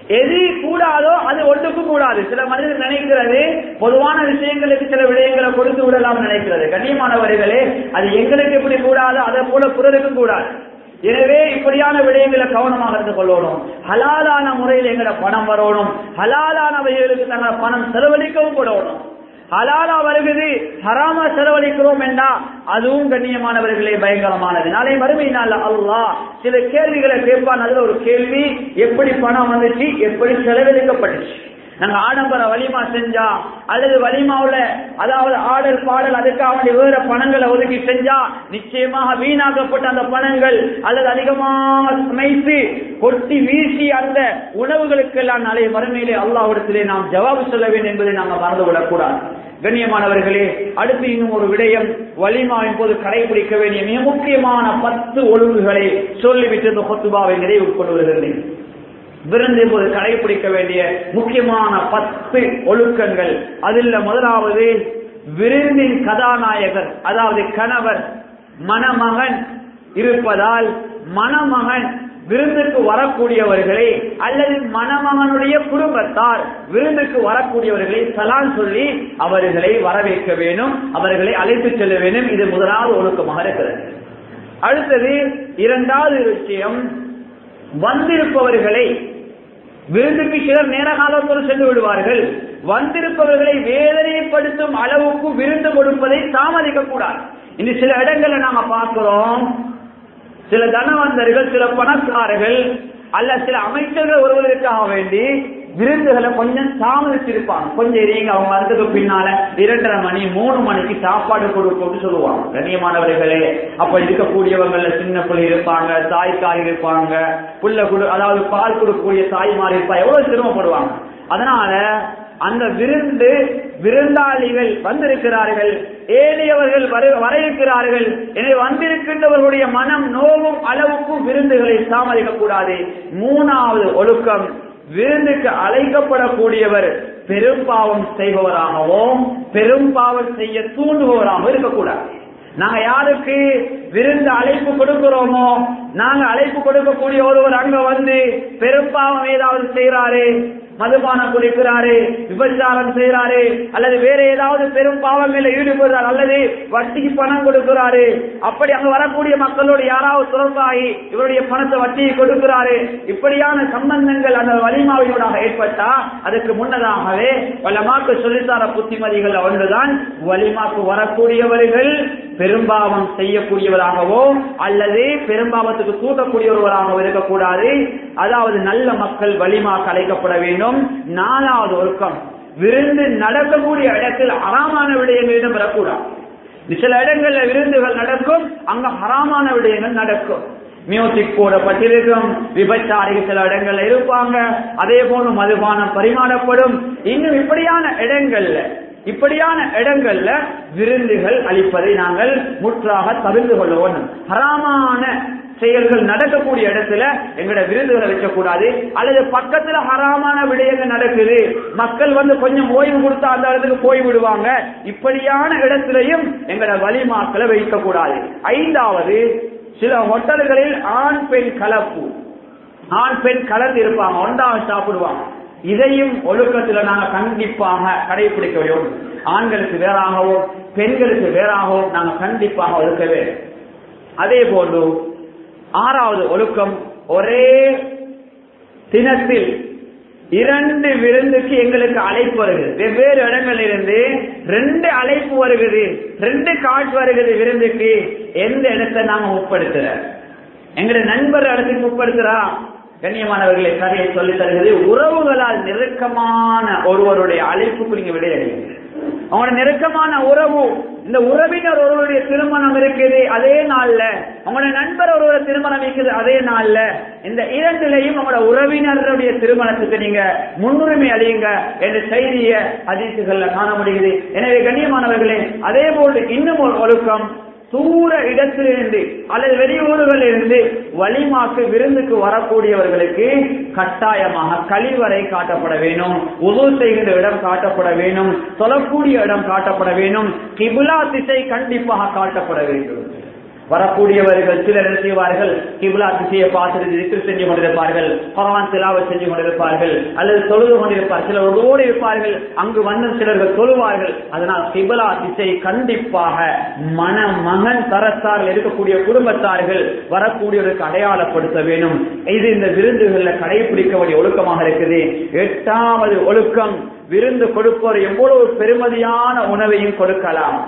எது கூடாதோ அது ஒன்றுக்கும் கூடாது சில மனிதர்கள் நினைக்கிறது பொதுவான விஷயங்களுக்கு சில விடயங்களை கொடுத்து விடலாம் நினைக்கிறது கண்ணியமானவர்களே அது எங்களுக்கு எப்படி கூடாதோ அதை போல பிறருக்கும் கூடாது எனவே இப்படியான விடயங்களை கவனமாக இருந்து கொள்ளணும் ஹலாலான முறையில் எங்கட பணம் வரணும் ஹலாலானவைகளுக்கு தங்கள பணம் செலவழிக்கவும் கூடணும் ஹலாலா வருகிறது ஹராமா செலவழிக்கிறோம் என்றா அதுவும் கண்ணியமானவர்களே பயங்கரமானது நாளை மறுமை நாள் அல்லாஹ் சில கேள்விகளை கேட்பான் அதுல ஒரு கேள்வி எப்படி பணம் வந்துச்சு எப்படி செலவழிக்கப்பட்டுச்சு நாங்க ஆடம்பர வலிமா செஞ்சா அல்லது வலிமாவுல அதாவது ஆடல் பாடல் அதுக்காக வேண்டிய வேற பணங்களை ஒதுக்கி செஞ்சா நிச்சயமாக வீணாக்கப்பட்ட அந்த பணங்கள் அல்லது அதிகமாக சமைத்து கொட்டி வீசி அந்த உணவுகளுக்கெல்லாம் நாளை மறுமையிலே அல்லாஹ்விடத்திலே நாம் ஜவாபு சொல்ல வேண்டும் என்பதை நாங்கள் மறந்துவிடக் கூடாது கண்ணியமானவர்களே அடுத்து இன்னும் ஒரு விடயம் வலிமாவின் போது கடைபிடிக்க வேண்டிய மிக முக்கியமான பத்து ஒழுங்குகளை சொல்லிவிட்டு இந்த கொத்துபாவை நிறைவு கொண்டு வருகிறேன் விருந்தின் போது கடைபிடிக்க வேண்டிய முக்கியமான பத்து ஒழுக்கங்கள் அதில் முதலாவது விருந்தின் கதாநாயகர் அதாவது கணவர் மணமகன் இருப்பதால் மணமகன் விருந்துக்கு வரக்கூடியவர்களை அல்லது மணமகனுடைய குடும்பத்தார் விருந்துக்கு வரக்கூடியவர்களை சலான் சொல்லி அவர்களை வரவேற்க வேண்டும் அவர்களை அழைத்து செல்ல வேண்டும் இது முதலாவது ஒழுக்கமாக இருக்கிறது அடுத்தது இரண்டாவது விஷயம் வந்திருப்பவர்களை விருந்துக்கு சிலர் நேர காலத்தோடு சென்று விடுவார்கள் வந்திருப்பவர்களை வேதனைப்படுத்தும் அளவுக்கு விருந்து கொடுப்பதை தாமதிக்க கூடாது இனி சில இடங்கள்ல நாம பார்க்கிறோம் சில தனவந்தர்கள் சில பணக்காரர்கள் அல்ல சில அமைச்சர்கள் ஒருவருக்காக வேண்டி விருந்துகளை கொஞ்சம் தாமதிச்சிருப்பாங்க கொஞ்சம் இருங்க அவங்க வந்ததுக்கு பின்னால இரண்டரை மணி மூணு மணிக்கு சாப்பாடு கொடுக்கணும்னு சொல்லுவாங்க கண்ணியமானவர்களே அப்ப இருக்கக்கூடியவங்கள்ல சின்ன பிள்ளை இருப்பாங்க தாய்க்காய் இருப்பாங்க புள்ள குடு அதாவது பால் கொடுக்கக்கூடிய தாய்மார் இருப்பா எவ்வளவு சிரமப்படுவாங்க அதனால அந்த விருந்து விருந்தாளிகள் வந்திருக்கிறார்கள் ஏழையவர்கள் வர- வர இருக்கிறார்கள் எனவே வந்திருக்கின்றவர்களுடைய மனம் நோவும் அளவுக்கு விருந்துகளை தாமதிக்க கூடாது மூணாவது ஒழுக்கம் விருந்துக்கு அழைக்கப்படக்கூடியவர் பெரும் பாவம் செய்பவராகவும் பெரும் பாவம் செய்ய தூண்டுபவராகவும் இருக்கக்கூடாது நாங்க யாருக்கு விருந்து அழைப்பு கொடுக்கிறோமோ நாங்க அழைப்பு கொடுக்கக்கூடிய ஒருவர் அங்க வந்து பெரும் பாவம் ஏதாவது செய்யறாரு மதுபானம் குடிக்கிறாரு விபச்சாரம் செய்யறாரு அல்லது வேற ஏதாவது பெரும் பாவங்களில் ஈடுபடுறார் அல்லது வட்டிக்கு பணம் கொடுக்கிறாரு அப்படி அங்க வரக்கூடிய மக்களோடு யாராவது தொடர்பாகி இவருடைய பணத்தை வட்டியை கொடுக்கிறாரு இப்படியான சம்பந்தங்கள் அந்த வலிமாவினூடாக ஏற்பட்டா அதுக்கு முன்னதாகவே வலமாக்கு சொல்லித்தார புத்திமதிகள் ஒன்றுதான் வலிமாக்கு வரக்கூடியவர்கள் பெரும்பாவம் செய்யக்கூடியவராகவோ அல்லது பெரும்பாவத்துக்கு தூட்டக்கூடியவர்களாகவோ இருக்கக்கூடாது அதாவது நல்ல மக்கள் வலிமா கலைக்கப்பட வேண்டும் நாலாவது ஒழுக்கம் விருந்து நடக்கக்கூடிய இடத்தில் அறாமான விடயங்களிடம் வரக்கூடாது சில இடங்கள்ல விருந்துகள் நடக்கும் அங்க ஹராமான விடயங்கள் நடக்கும் மியூசிக் போடப்பட்டிருக்கும் விபச்சாரிகள் சில இடங்கள்ல இருப்பாங்க அதே போல மதுபானம் பரிமாறப்படும் இன்னும் இப்படியான இடங்கள்ல இப்படியான இடங்கள்ல விருந்துகள் அளிப்பதை நாங்கள் முற்றாக தவிர்த்து கொள்ள வேண்டும் ஹராமான செயல்கள் நடக்கக்கூடிய இடத்துல எங்கட விருதுகளை வைக்கக்கூடாது அல்லது பக்கத்துல ஹராமான விடயங்கள் நடக்குது மக்கள் வந்து கொஞ்சம் ஓய்வு கொடுத்தா அந்த இடத்துக்கு போய் விடுவாங்க இப்படியான இடத்திலையும் எங்கட வலிமாக்களை வைக்கக்கூடாது ஐந்தாவது சில ஹோட்டல்களில் ஆண் பெண் கலப்பு ஆண் பெண் கலந்து இருப்பாங்க ஒன்றாக சாப்பிடுவாங்க இதையும் ஒழுக்கத்துல நாங்க கண்டிப்பாக கடைபிடிக்க வேண்டும் ஆண்களுக்கு வேறாகவும் பெண்களுக்கு வேறாகவும் நாங்க கண்டிப்பாக ஒழுக்க வேண்டும் அதே போன்று ஆறாவது ஒழுக்கம் ஒரே தினத்தில் இரண்டு விருந்துக்கு எங்களுக்கு அழைப்பு வருகிறது வெவ்வேறு இடங்களில் இருந்து ரெண்டு அழைப்பு வருகிறது ரெண்டு காட்சி வருகிறது விருந்துக்கு எந்த இடத்தை நாம முற்படுத்துற எங்களுடைய நண்பர் இடத்துக்கு முற்படுத்துறா கண்ணியமானவர்களை சரியை சொல்லி தருகிறது உறவுகளால் நெருக்கமான ஒருவருடைய அழைப்புக்கு நீங்க விடையடைங்க அவங்களோட நெருக்கமான உறவு இந்த உறவினர் ஒருவருடைய திருமணம் இருக்குது அதே நாள்ல உங்களோட நண்பர் ஒருவருடைய திருமணம் இருக்குது அதே நாள்ல இந்த இரண்டிலையும் உங்களோட உறவினருடைய திருமணத்துக்கு நீங்க முன்னுரிமை அளியுங்க என்ற செய்திய அதிர்ச்சிகள்ல காண முடியுது எனவே கண்ணியமானவர்களே அதே போல் இன்னும் ஒரு ஒழுக்கம் தூர இடத்திலிருந்து அல்லது வெளியூர்களில் இருந்து வலிமாக்கு விருந்துக்கு வரக்கூடியவர்களுக்கு கட்டாயமாக கழிவறை காட்டப்பட வேண்டும் உது செய்கிற இடம் காட்டப்பட வேண்டும் சொல்லக்கூடிய இடம் காட்டப்பட வேண்டும் கிபுலா திசை கண்டிப்பாக காட்டப்பட வேண்டும் வரக்கூடியவர்கள் சிலர் என்ன செய்வார்கள் கிபிலா திசையை பார்த்து திக்கு செஞ்சு கொண்டிருப்பார்கள் பகவான் திலாவை செஞ்சு கொண்டிருப்பார்கள் அல்லது தொழுது கொண்டிருப்பார் சிலர் ஒருவோடு இருப்பார்கள் அங்கு வந்து சிலர்கள் தொழுவார்கள் அதனால் கிபிலா திசை கண்டிப்பாக மன மகன் தரத்தார்கள் இருக்கக்கூடிய குடும்பத்தார்கள் வரக்கூடியவருக்கு அடையாளப்படுத்த வேண்டும் இது இந்த விருந்துகள்ல கடைபிடிக்க வேண்டிய ஒழுக்கமாக இருக்குது எட்டாவது ஒழுக்கம் விருந்து கொடுப்பவர் எவ்வளவு பெருமதியான உணவையும் கொடுக்கலாம்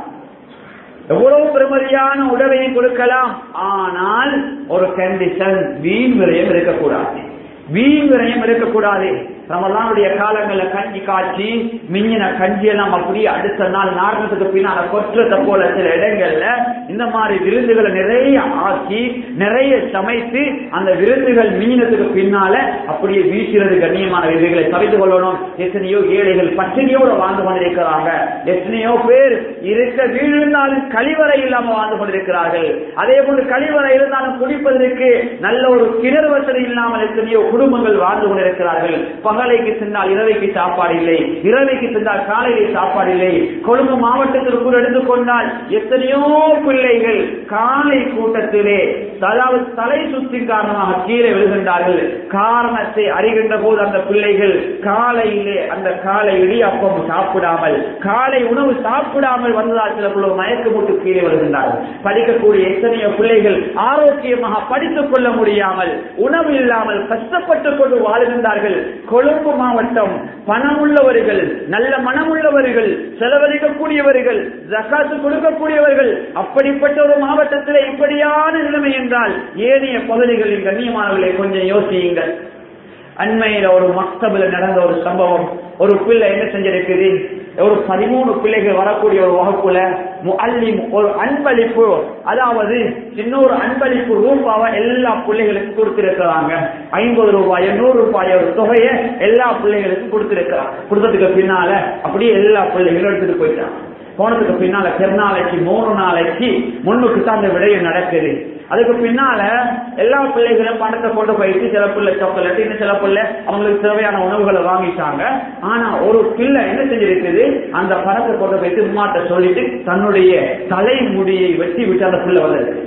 எவ்வளவு பெருமதியான உணவையும் கொடுக்கலாம் ஆனால் ஒரு கண்டிஷன் வீண் விரயம் இருக்கக்கூடாது வீண் விரயம் இருக்கக்கூடாது ரமலானுடைய காலங்கள்ல கஞ்சி காய்ச்சி மிஞ்சின கஞ்சி எல்லாம் அப்படியே அடுத்த நாள் நாரணத்துக்கு பின்னால கொற்றத்தை போல சில இடங்கள்ல இந்த மாதிரி விருந்துகளை நிறைய ஆக்கி நிறைய சமைத்து அந்த விருந்துகள் மிஞ்சினத்துக்கு பின்னால அப்படியே வீசுறது கண்ணியமான விருதுகளை தவித்து கொள்ளணும் எத்தனையோ ஏழைகள் பட்டினியோட வாழ்ந்து கொண்டிருக்கிறாங்க எத்தனையோ பேர் இருக்க வீழ்ந்தாலும் கழிவறை இல்லாம வாழ்ந்து கொண்டிருக்கிறார்கள் அதே போன்று கழிவறை இருந்தாலும் குடிப்பதற்கு நல்ல ஒரு கிணறு வசதி இல்லாமல் எத்தனையோ குடும்பங்கள் வாழ்ந்து கொண்டிருக்கிறார்கள் பகலைக்கு சென்றால் இரவைக்கு சாப்பாடு இல்லை இரவைக்கு சென்றால் காலையிலே சாப்பாடு இல்லை கொழும்பு மாவட்டத்திற்குள் எடுத்துக்கொண்டால் எத்தனையோ பிள்ளைகள் காலை கூட்டத்திலே அதாவது தலை சுற்றி காரணமாக கீழே விழுகின்றார்கள் காரணத்தை அறிகின்ற போது அந்த பிள்ளைகள் காலையிலே அந்த காலை இடியப்பம் சாப்பிடாமல் காலை உணவு சாப்பிடாமல் வந்ததால் சில பிள்ளை மயக்க மூட்டு கீழே வருகின்றார்கள் படிக்கக்கூடிய எத்தனையோ பிள்ளைகள் ஆரோக்கியமாக படித்துக் கொள்ள முடியாமல் உணவு இல்லாமல் கஷ்டப்பட்டுக் கொண்டு வாழ்கின்றார்கள் கொழும்பு மாவட்டம் பணமுள்ளவர்கள் நல்ல மனமுள்ளவர்கள் செலவழிக்கக்கூடியவர்கள் ஜக்காத்து கொடுக்கக்கூடியவர்கள் அப்படிப்பட்ட ஒரு மாவட்டத்தில் இப்படியான நிலைமை என்றால் ஏனைய பகுதிகளில் கண்ணியமானவர்களை கொஞ்சம் யோசியுங்கள் அண்மையில ஒரு மக்தபில் நடந்த ஒரு சம்பவம் ஒரு பிள்ளை என்ன செஞ்சிருக்குது ஒரு பதிமூணு பிள்ளைகள் வரக்கூடிய ஒரு வகுப்புல முஅல்லிம் ஒரு அன்பளிப்பு அதாவது இன்னொரு அன்பளிப்பு ரூபாவை எல்லா பிள்ளைகளுக்கும் கொடுத்திருக்கிறாங்க ஐம்பது ரூபாய் நூறு ரூபாய் ஒரு தொகையை எல்லா பிள்ளைகளுக்கும் கொடுத்திருக்கிறாங்க கொடுத்ததுக்கு பின்னால அப்படியே எல்லா பிள்ளைகளும் எடுத்துட்டு போயிட்டாங்க போனதுக்கு பின்னால பெருநாளைக்கு மூணு நாளைக்கு முன்னுக்கு தான் அந்த விடயம் நடக்குது அதுக்கு பின்னால எல்லா பிள்ளைகளும் பணத்தை கொண்டு போயிட்டு சில பிள்ளை சாக்லேட் இன்னும் சில பிள்ளை அவங்களுக்கு தேவையான உணவுகளை வாங்கிட்டாங்க ஆனா ஒரு பிள்ளை என்ன செஞ்சிருக்குது அந்த பணத்தை கொண்டு போயிட்டு உமாட்ட சொல்லிட்டு தன்னுடைய தலைமுடியை வெட்டி விட்டு அந்த பிள்ளை வந்திருக்கு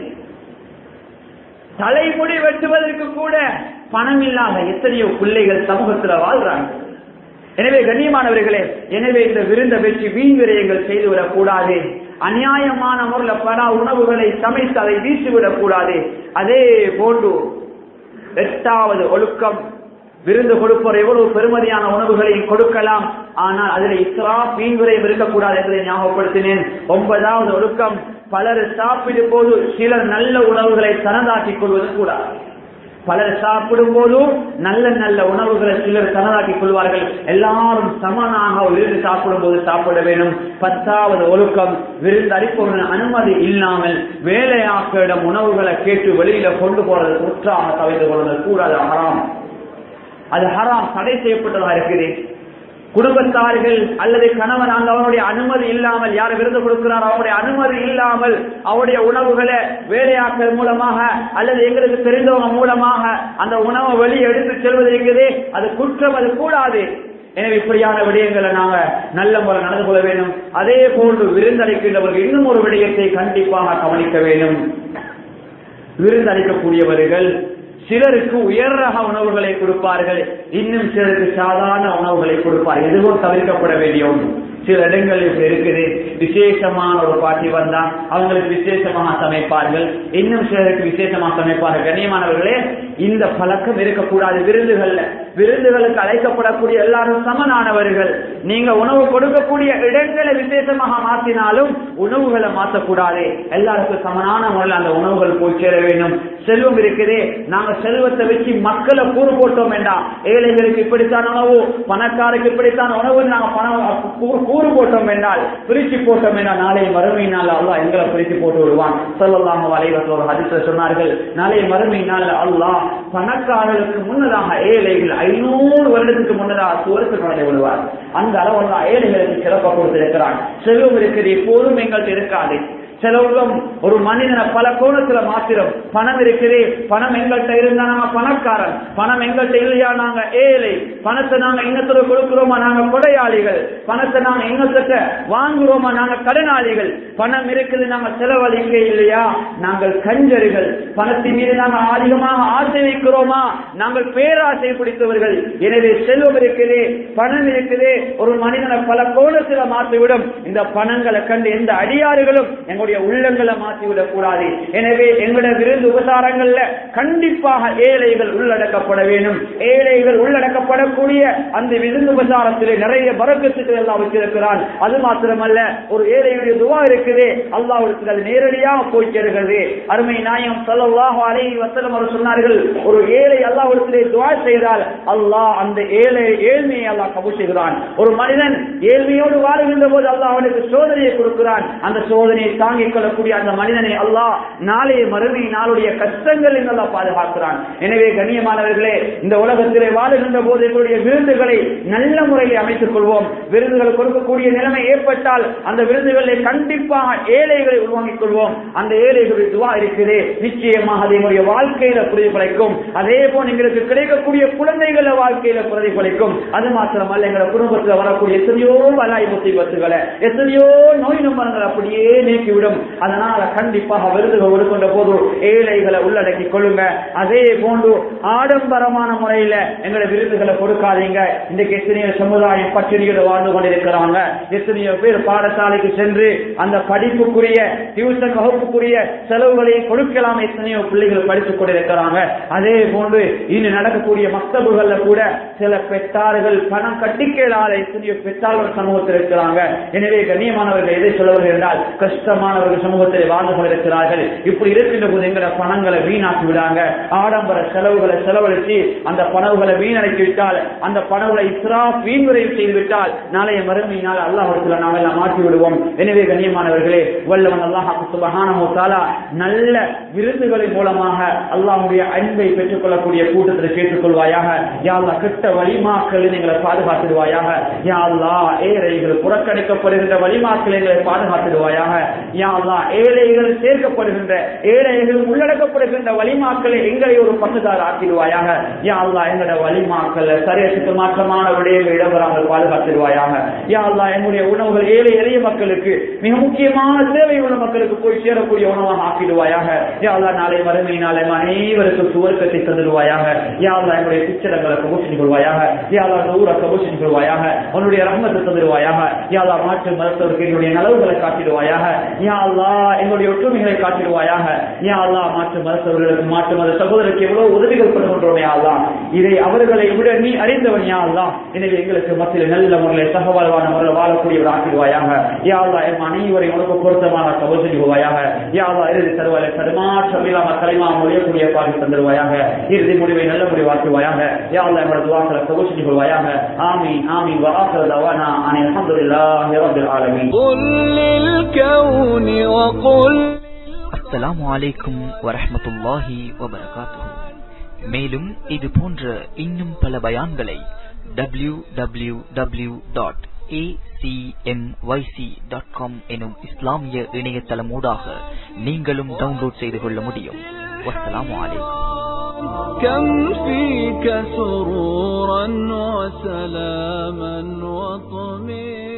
தலைமுடி வெட்டுவதற்கு கூட பணம் இல்லாத எத்தனையோ பிள்ளைகள் சமூகத்துல வாழ்றாங்க எனவே கண்ணியமானவர்களே எனவே இந்த விருந்த வச்சு வீண் விரயங்கள் செய்துவிடக் கூடாது அநியாயமான முறையில் பல உணவுகளை சமைத்து அதை வீசிவிடக் கூடாது அதே போன்று எட்டாவது ஒழுக்கம் விருந்து கொடுப்பவர் எவ்வளவு பெருமதியான உணவுகளையும் கொடுக்கலாம் ஆனால் அதில் இஸ்ரா வீண் விரயம் இருக்கக்கூடாது என்பதை ஞாபகப்படுத்தினேன் ஒன்பதாவது ஒழுக்கம் பலர் சாப்பிடும் போது சிலர் நல்ல உணவுகளை தனதாக்கிக் கொள்வது கூடாது பலர் சாப்பிடும் போதும் நல்ல நல்ல உணவுகளை சிலர் தனதாக்கிக் கொள்வார்கள் எல்லாரும் சமனாக விருந்து சாப்பிடும் போது சாப்பிட வேண்டும் பத்தாவது ஒழுக்கம் விருந்து அளிப்பவர்கள் அனுமதி இல்லாமல் வேலையாக்களிடம் உணவுகளை கேட்டு வெளியில கொண்டு போறது குற்றாக தவிர்த்து கொள்வது கூடாது ஹராம் அது ஹராம் தடை செய்யப்பட்டதாக இருக்குது குடும்பத்தார்கள் அல்லது கணவன் அந்த அவனுடைய அனுமதி இல்லாமல் யார் விருது கொடுக்கிறார் அவருடைய அனுமதி இல்லாமல் அவருடைய உணவுகளை வேலையாக்கள் மூலமாக அல்லது எங்களுக்கு தெரிந்தவங்க மூலமாக அந்த உணவை வெளியே எடுத்து செல்வது இருக்குது அது குற்றம் அது கூடாது எனவே இப்படியான விடயங்களை நாங்க நல்ல முறை நடந்து கொள்ள வேண்டும் அதே போன்று விருந்தளிக்கின்றவர்கள் இன்னும் ஒரு விடயத்தை கண்டிப்பாக கவனிக்க வேண்டும் விருந்தளிக்கக்கூடியவர்கள் சிலருக்கு உயர் ரக உணவுகளை கொடுப்பார்கள் இன்னும் சிலருக்கு சாதாரண உணவுகளை கொடுப்பார்கள் எதுவும் தவிர்க்கப்பட வேண்டிய ஒன்று சில இடங்கள் இப்படி இருக்குது விசேஷமான ஒரு பாட்டி வந்தா அவங்களுக்கு விசேஷமாக சமைப்பார்கள் இன்னும் சிலருக்கு விசேஷமாக சமைப்பார்கள் கண்ணியமானவர்களே இந்த பழக்கம் இருக்கக்கூடாது விருந்துகள்ல விருந்துகளுக்கு அழைக்கப்படக்கூடிய எல்லாரும் சமனானவர்கள் நீங்க உணவு கொடுக்கக்கூடிய இடங்களை விசேஷமாக மாற்றினாலும் உணவுகளை மாற்றக்கூடாது எல்லாருக்கும் சமனான முறையில் அந்த உணவுகள் போய் சேர வேண்டும் செல்வம் இருக்குதே நாங்க செல்வத்தை வச்சு மக்களை கூறு போட்டோம் வேண்டாம் ஏழைகளுக்கு இப்படித்தான் உணவு பணக்காரருக்கு இப்படித்தான் உணவு நாங்க பணம் கூறு- கூறு போட்டோம் என்றால் பிரிச்சு போட்டோம் என்றால் நாளை மறுமையினால் அல்லாஹ் எங்களை பிரிச்சு போட்டு விடுவான் சொல்லலாம் வலைவர்கள் ஒரு ஹதீஸ்ல சொன்னார்கள் நாளை மறுமையினால் அல்லாஹ் பணக்காரர்களுக்கு முன்னதாக ஏழைகள் ஐநூறு வருடத்துக்கு முன்னதாக சுவருக்கு நுழைய விடுவார் அந்த அளவு ஏழைகளுக்கு சிறப்பாக கொடுத்திருக்கிறான் செல்வம் இருக்குது எப்போதும் எங்கள்கிட்ட இருக்காது செலவம் ஒரு மனிதனை பல கோணத்துல மாத்திரம் பணம் இருக்குது பணம் எங்கள்கிட்ட இருந்தா நாங்க பணக்காரன் பணம் எங்கள்கிட்ட இல்லையா நாங்க ஏழை பணத்தை நாங்க இன்னத்துல கொடுக்கிறோமா நாங்க கொடையாளிகள் பணத்தை நாங்க இன்னத்துல வாங்குறோமா நாங்க கடனாளிகள் பணம் இருக்குது நாங்க செலவழிக்க இல்லையா நாங்கள் கஞ்சர்கள் பணத்தின் மீது நாங்கள் அதிகமாக ஆசை வைக்கிறோமா நாங்கள் பேராசை பிடித்தவர்கள் எனவே செல்வம் இருக்குது பணம் இருக்குது ஒரு மனிதனை பல கோணத்துல மாற்றிவிடும் இந்த பணங்களை கண்டு எந்த அடியாறுகளும் எங்களுடைய உள்ளங்களை மாற்றிவிடக் கூடாது எனவே எங்களுடைய விருந்து உபசாரங்கள்ல கண்டிப்பாக ஏழைகள் உள்ளடக்கப்பட வேண்டும் ஏழைகள் உள்ளடக்கப்படக்கூடிய அந்த விருந்து உபசாரத்திலே நிறைய பறக்கத்துக்கள் எல்லாம் வச்சிருக்கிறான் அது மாத்திரமல்ல ஒரு ஏழையுடைய துவா இருக்குது அல்லாஹ்வுக்கு அது நேரடியாக போய் சேருகிறது அருமை நாயம் ஸல்லல்லாஹு அலைஹி வஸல்லம் அவர் சொன்னார்கள் ஒரு ஏழை அல்லாஹ்விடத்திலே துவா செய்தால் அல்லாஹ் அந்த ஏழை ஏழ்மையை அல்லாஹ் கபூல் செய்கிறான் ஒரு மனிதன் ஏழ்மையோடு வாழுகின்ற போது அல்லாஹ் அவனுக்கு சோதனையை கொடுக்கிறான் அந்த சோதனையை தாங்கிக் கொள்ளக்கூடிய அந்த மனிதனை அல்லாஹ் நாளைய மறுமை நாளுடைய கஷ்டங்கள் அல்லாஹ் பாதுகாக்கிறான் எனவே கண்ணியமானவர்களே இந்த உலகத்திலே வாழுகின்ற போது எங்களுடைய விருந்துகளை நல்ல முறையில் அமைத்துக் கொள்வோம் விருதுகள் கொடுக்கக்கூடிய நிலைமை ஏற்பட்டால் அந்த விருதுகளை கண்டிப்பாக ஏழைகளை உருவாக்கிக் கொள்வோம் அந்த ஏழைகளுடைய துவா இருக்குது நிச்சயமாக அது எங்களுடைய வாழ்க்கையில பிரதிபலிக்கும் அதே போல் எங்களுக்கு கிடைக்கக்கூடிய குழந்தைகள வாழ்க்கையில பிரதிபலிக்கும் அது மாத்திரமல்ல எங்களோட குடும்பத்தில் வரக்கூடிய எத்தனையோ வலாய் முசீபத்துகளை எத்தனையோ நோய் நம்பரங்கள் அப்படியே நீக்கிவிடும் அதனால கண்டிப்பாக விருதுகள் கொடுக்கின்ற போது ஏழைகளை உள்ளடக்கிக் கொள்ளுங்க அதே போன்று ஆடம்பரமான முறையில எங்களை விருதுகளை கொடுக்காதீங்க இன்றைக்கு எத்தனையோ சமுதாயம் பட்டினியோடு வாழ்ந்து கொண்டிருக்கிறாங்க எத்தனையோ பேர் பாடசாலைக்கு சென்று அந்த படிப்புக்குரிய டியூஷன் வகுப்புக்குரிய செலவுகளை கொடுக்கலாம் எத்தனையோ பிள்ளைகள் படித்துக் கொண்டிருக்கிறாங்க அதே போன்று இனி நடக்கக்கூடிய மக்தபுகள்ல கூட சில பெற்றார்கள் பணம் கட்டிக்கலாத எத்தனையோ பெற்றார்கள் சமூகத்தில் இருக்கிறாங்க எனவே கண்ணியமானவர்கள் எதை சொல்லுவார்கள் என்றால் கஷ்டமானவர்கள் சமூகத்தில் வாழ்ந்து கொண்டிருக்கிறார்கள் இப்படி இருக்கின்ற போது எங்களை பணங்களை வீணாக்கி விடாங்க ஆடம்பர செலவுகளை செலவழித்து அந்த பணவுகளை வீணடக்கி விட்டால் அந்த பணவுகளை இஸ்ராப் வீண்முறை செய்து விட்டால் நாளைய மறுமையினால் அல்லாஹத்துல நாம் எல்லாம் மாற்றி விடுவோம் எனவே கண்ணியமானவர்களே வல்லவன் அல்லாஹ் சுபஹானஹு தஆலா நல்ல விருந்துகளின் மூலமாக அல்லாஹ்வுடைய அன்பை பெற்றுக் கொள்ளக்கூடிய கூட்டத்தில் கேட்டுக் கொள்வாயாக யா அல்லாஹ் கெட்ட வழிமாக்கள் எங்களை பாதுகாத்துடுவாயாக யா அல்லாஹ் ஏழைகள் புறக்கணிக்கப்படுகின்ற வழிமாக்கள் எங்களை பாதுகாத்துடுவாயாக யா அல்லாஹ் ஏழைகள் சேர்க்கப்படுகின்ற ஏழைகள் உள்ளடக்கப்படுகின்ற வழிமாக்களை எங்களை ஒரு பங்குதார் ஆக்கிடுவாயாக யா அல்லாஹ் எங்களோட வழிமாக்கள் சரியத்துக்கு மாற்றமான விடயங்கள் இடம்பெறாமல் பாதுகாத்துடுவாயாக யா அல்லாஹ் எங்களுடைய உணவுகள் ஏழை எளிய மக்களுக்கு மிக முக்கியமான தேவை உள்ள மக்களுக்கு போய் சேரக்கூடிய உணவாக ஆக்கிடுவாயாக யா அல்லாஹ் நாளை மறுமை நாளை அனைவருக்கும் சுவர்க்கத்தை தந்துடுவாயாக யா அல்லாஹ் எங்களுடைய பிச்சரங்களை கபூஷன் கொள்வாயாக யா அல்லாஹ் நூற கபூஷன் கொள்வாயாக உன்னுடைய ரஹ்மத்தை தந்துடுவாயாக யா அல்லாஹ் மாற்று மருத்துவருக்கு எங்களுடைய நலவுகளை காட்டிடுவாயாக யா அல்லாஹ் எங்களுடைய ஒற்றுமைகளை காட்டிடுவாயாக யா அல்லாஹ் மாற்று மருத்துவர்களுக்கு மாற்று மத சகோதரருக்கு எவ்வளவு உதவிகள் பண்ணுகின்றோம் யா அல்லாஹ் இதை அவர்களை விட நீ அறிந்தவன் யா அல்லாஹ் எனவே எங்களுக்கு மத்தியில் நல்ல முறையில் சகவாழ்வான முறையில் வாழக்கூடியவர் ஆக்கிடுவாயாக யா அல்லாஹ் எம் அனைவரையும் உனக்கு பொருத்தமான கபூஷன் கொள்வாயாக யா அல்லாஹ் இறுதி தருவாய் தடுமாற்றம் இல்லாம கலைமா மொழியக்கூடிய பாக்கி தந்துடுவாயாக இறுதி முடிவை நல்ல முடிவாக்குவாயாக யா அல்லாஹ் எங்களோட துவாக்களை கபூஷன் கொள்வாயாக ஆமீன் ஆமீன் وآخر دعوانا أن الحمد لله رب العالمين قل للكون وقل அஸ்ஸலாமு அலைக்கும் வரஹ்மத்துல்லாஹி வபரகாத்துஹு மேலும் இது போன்ற இன்னும் பல பயான்களை டபிள்யூ டபிள்யூ டபிள்யூ டாட் எனும் இஸ்லாமிய இணையதளமூடாக நீங்களும் டவுன்லோட் செய்து கொள்ள முடியும் வஸ்ஸலாமு அலைக்கும் كم فيك سرورا وسلاما وطمئنا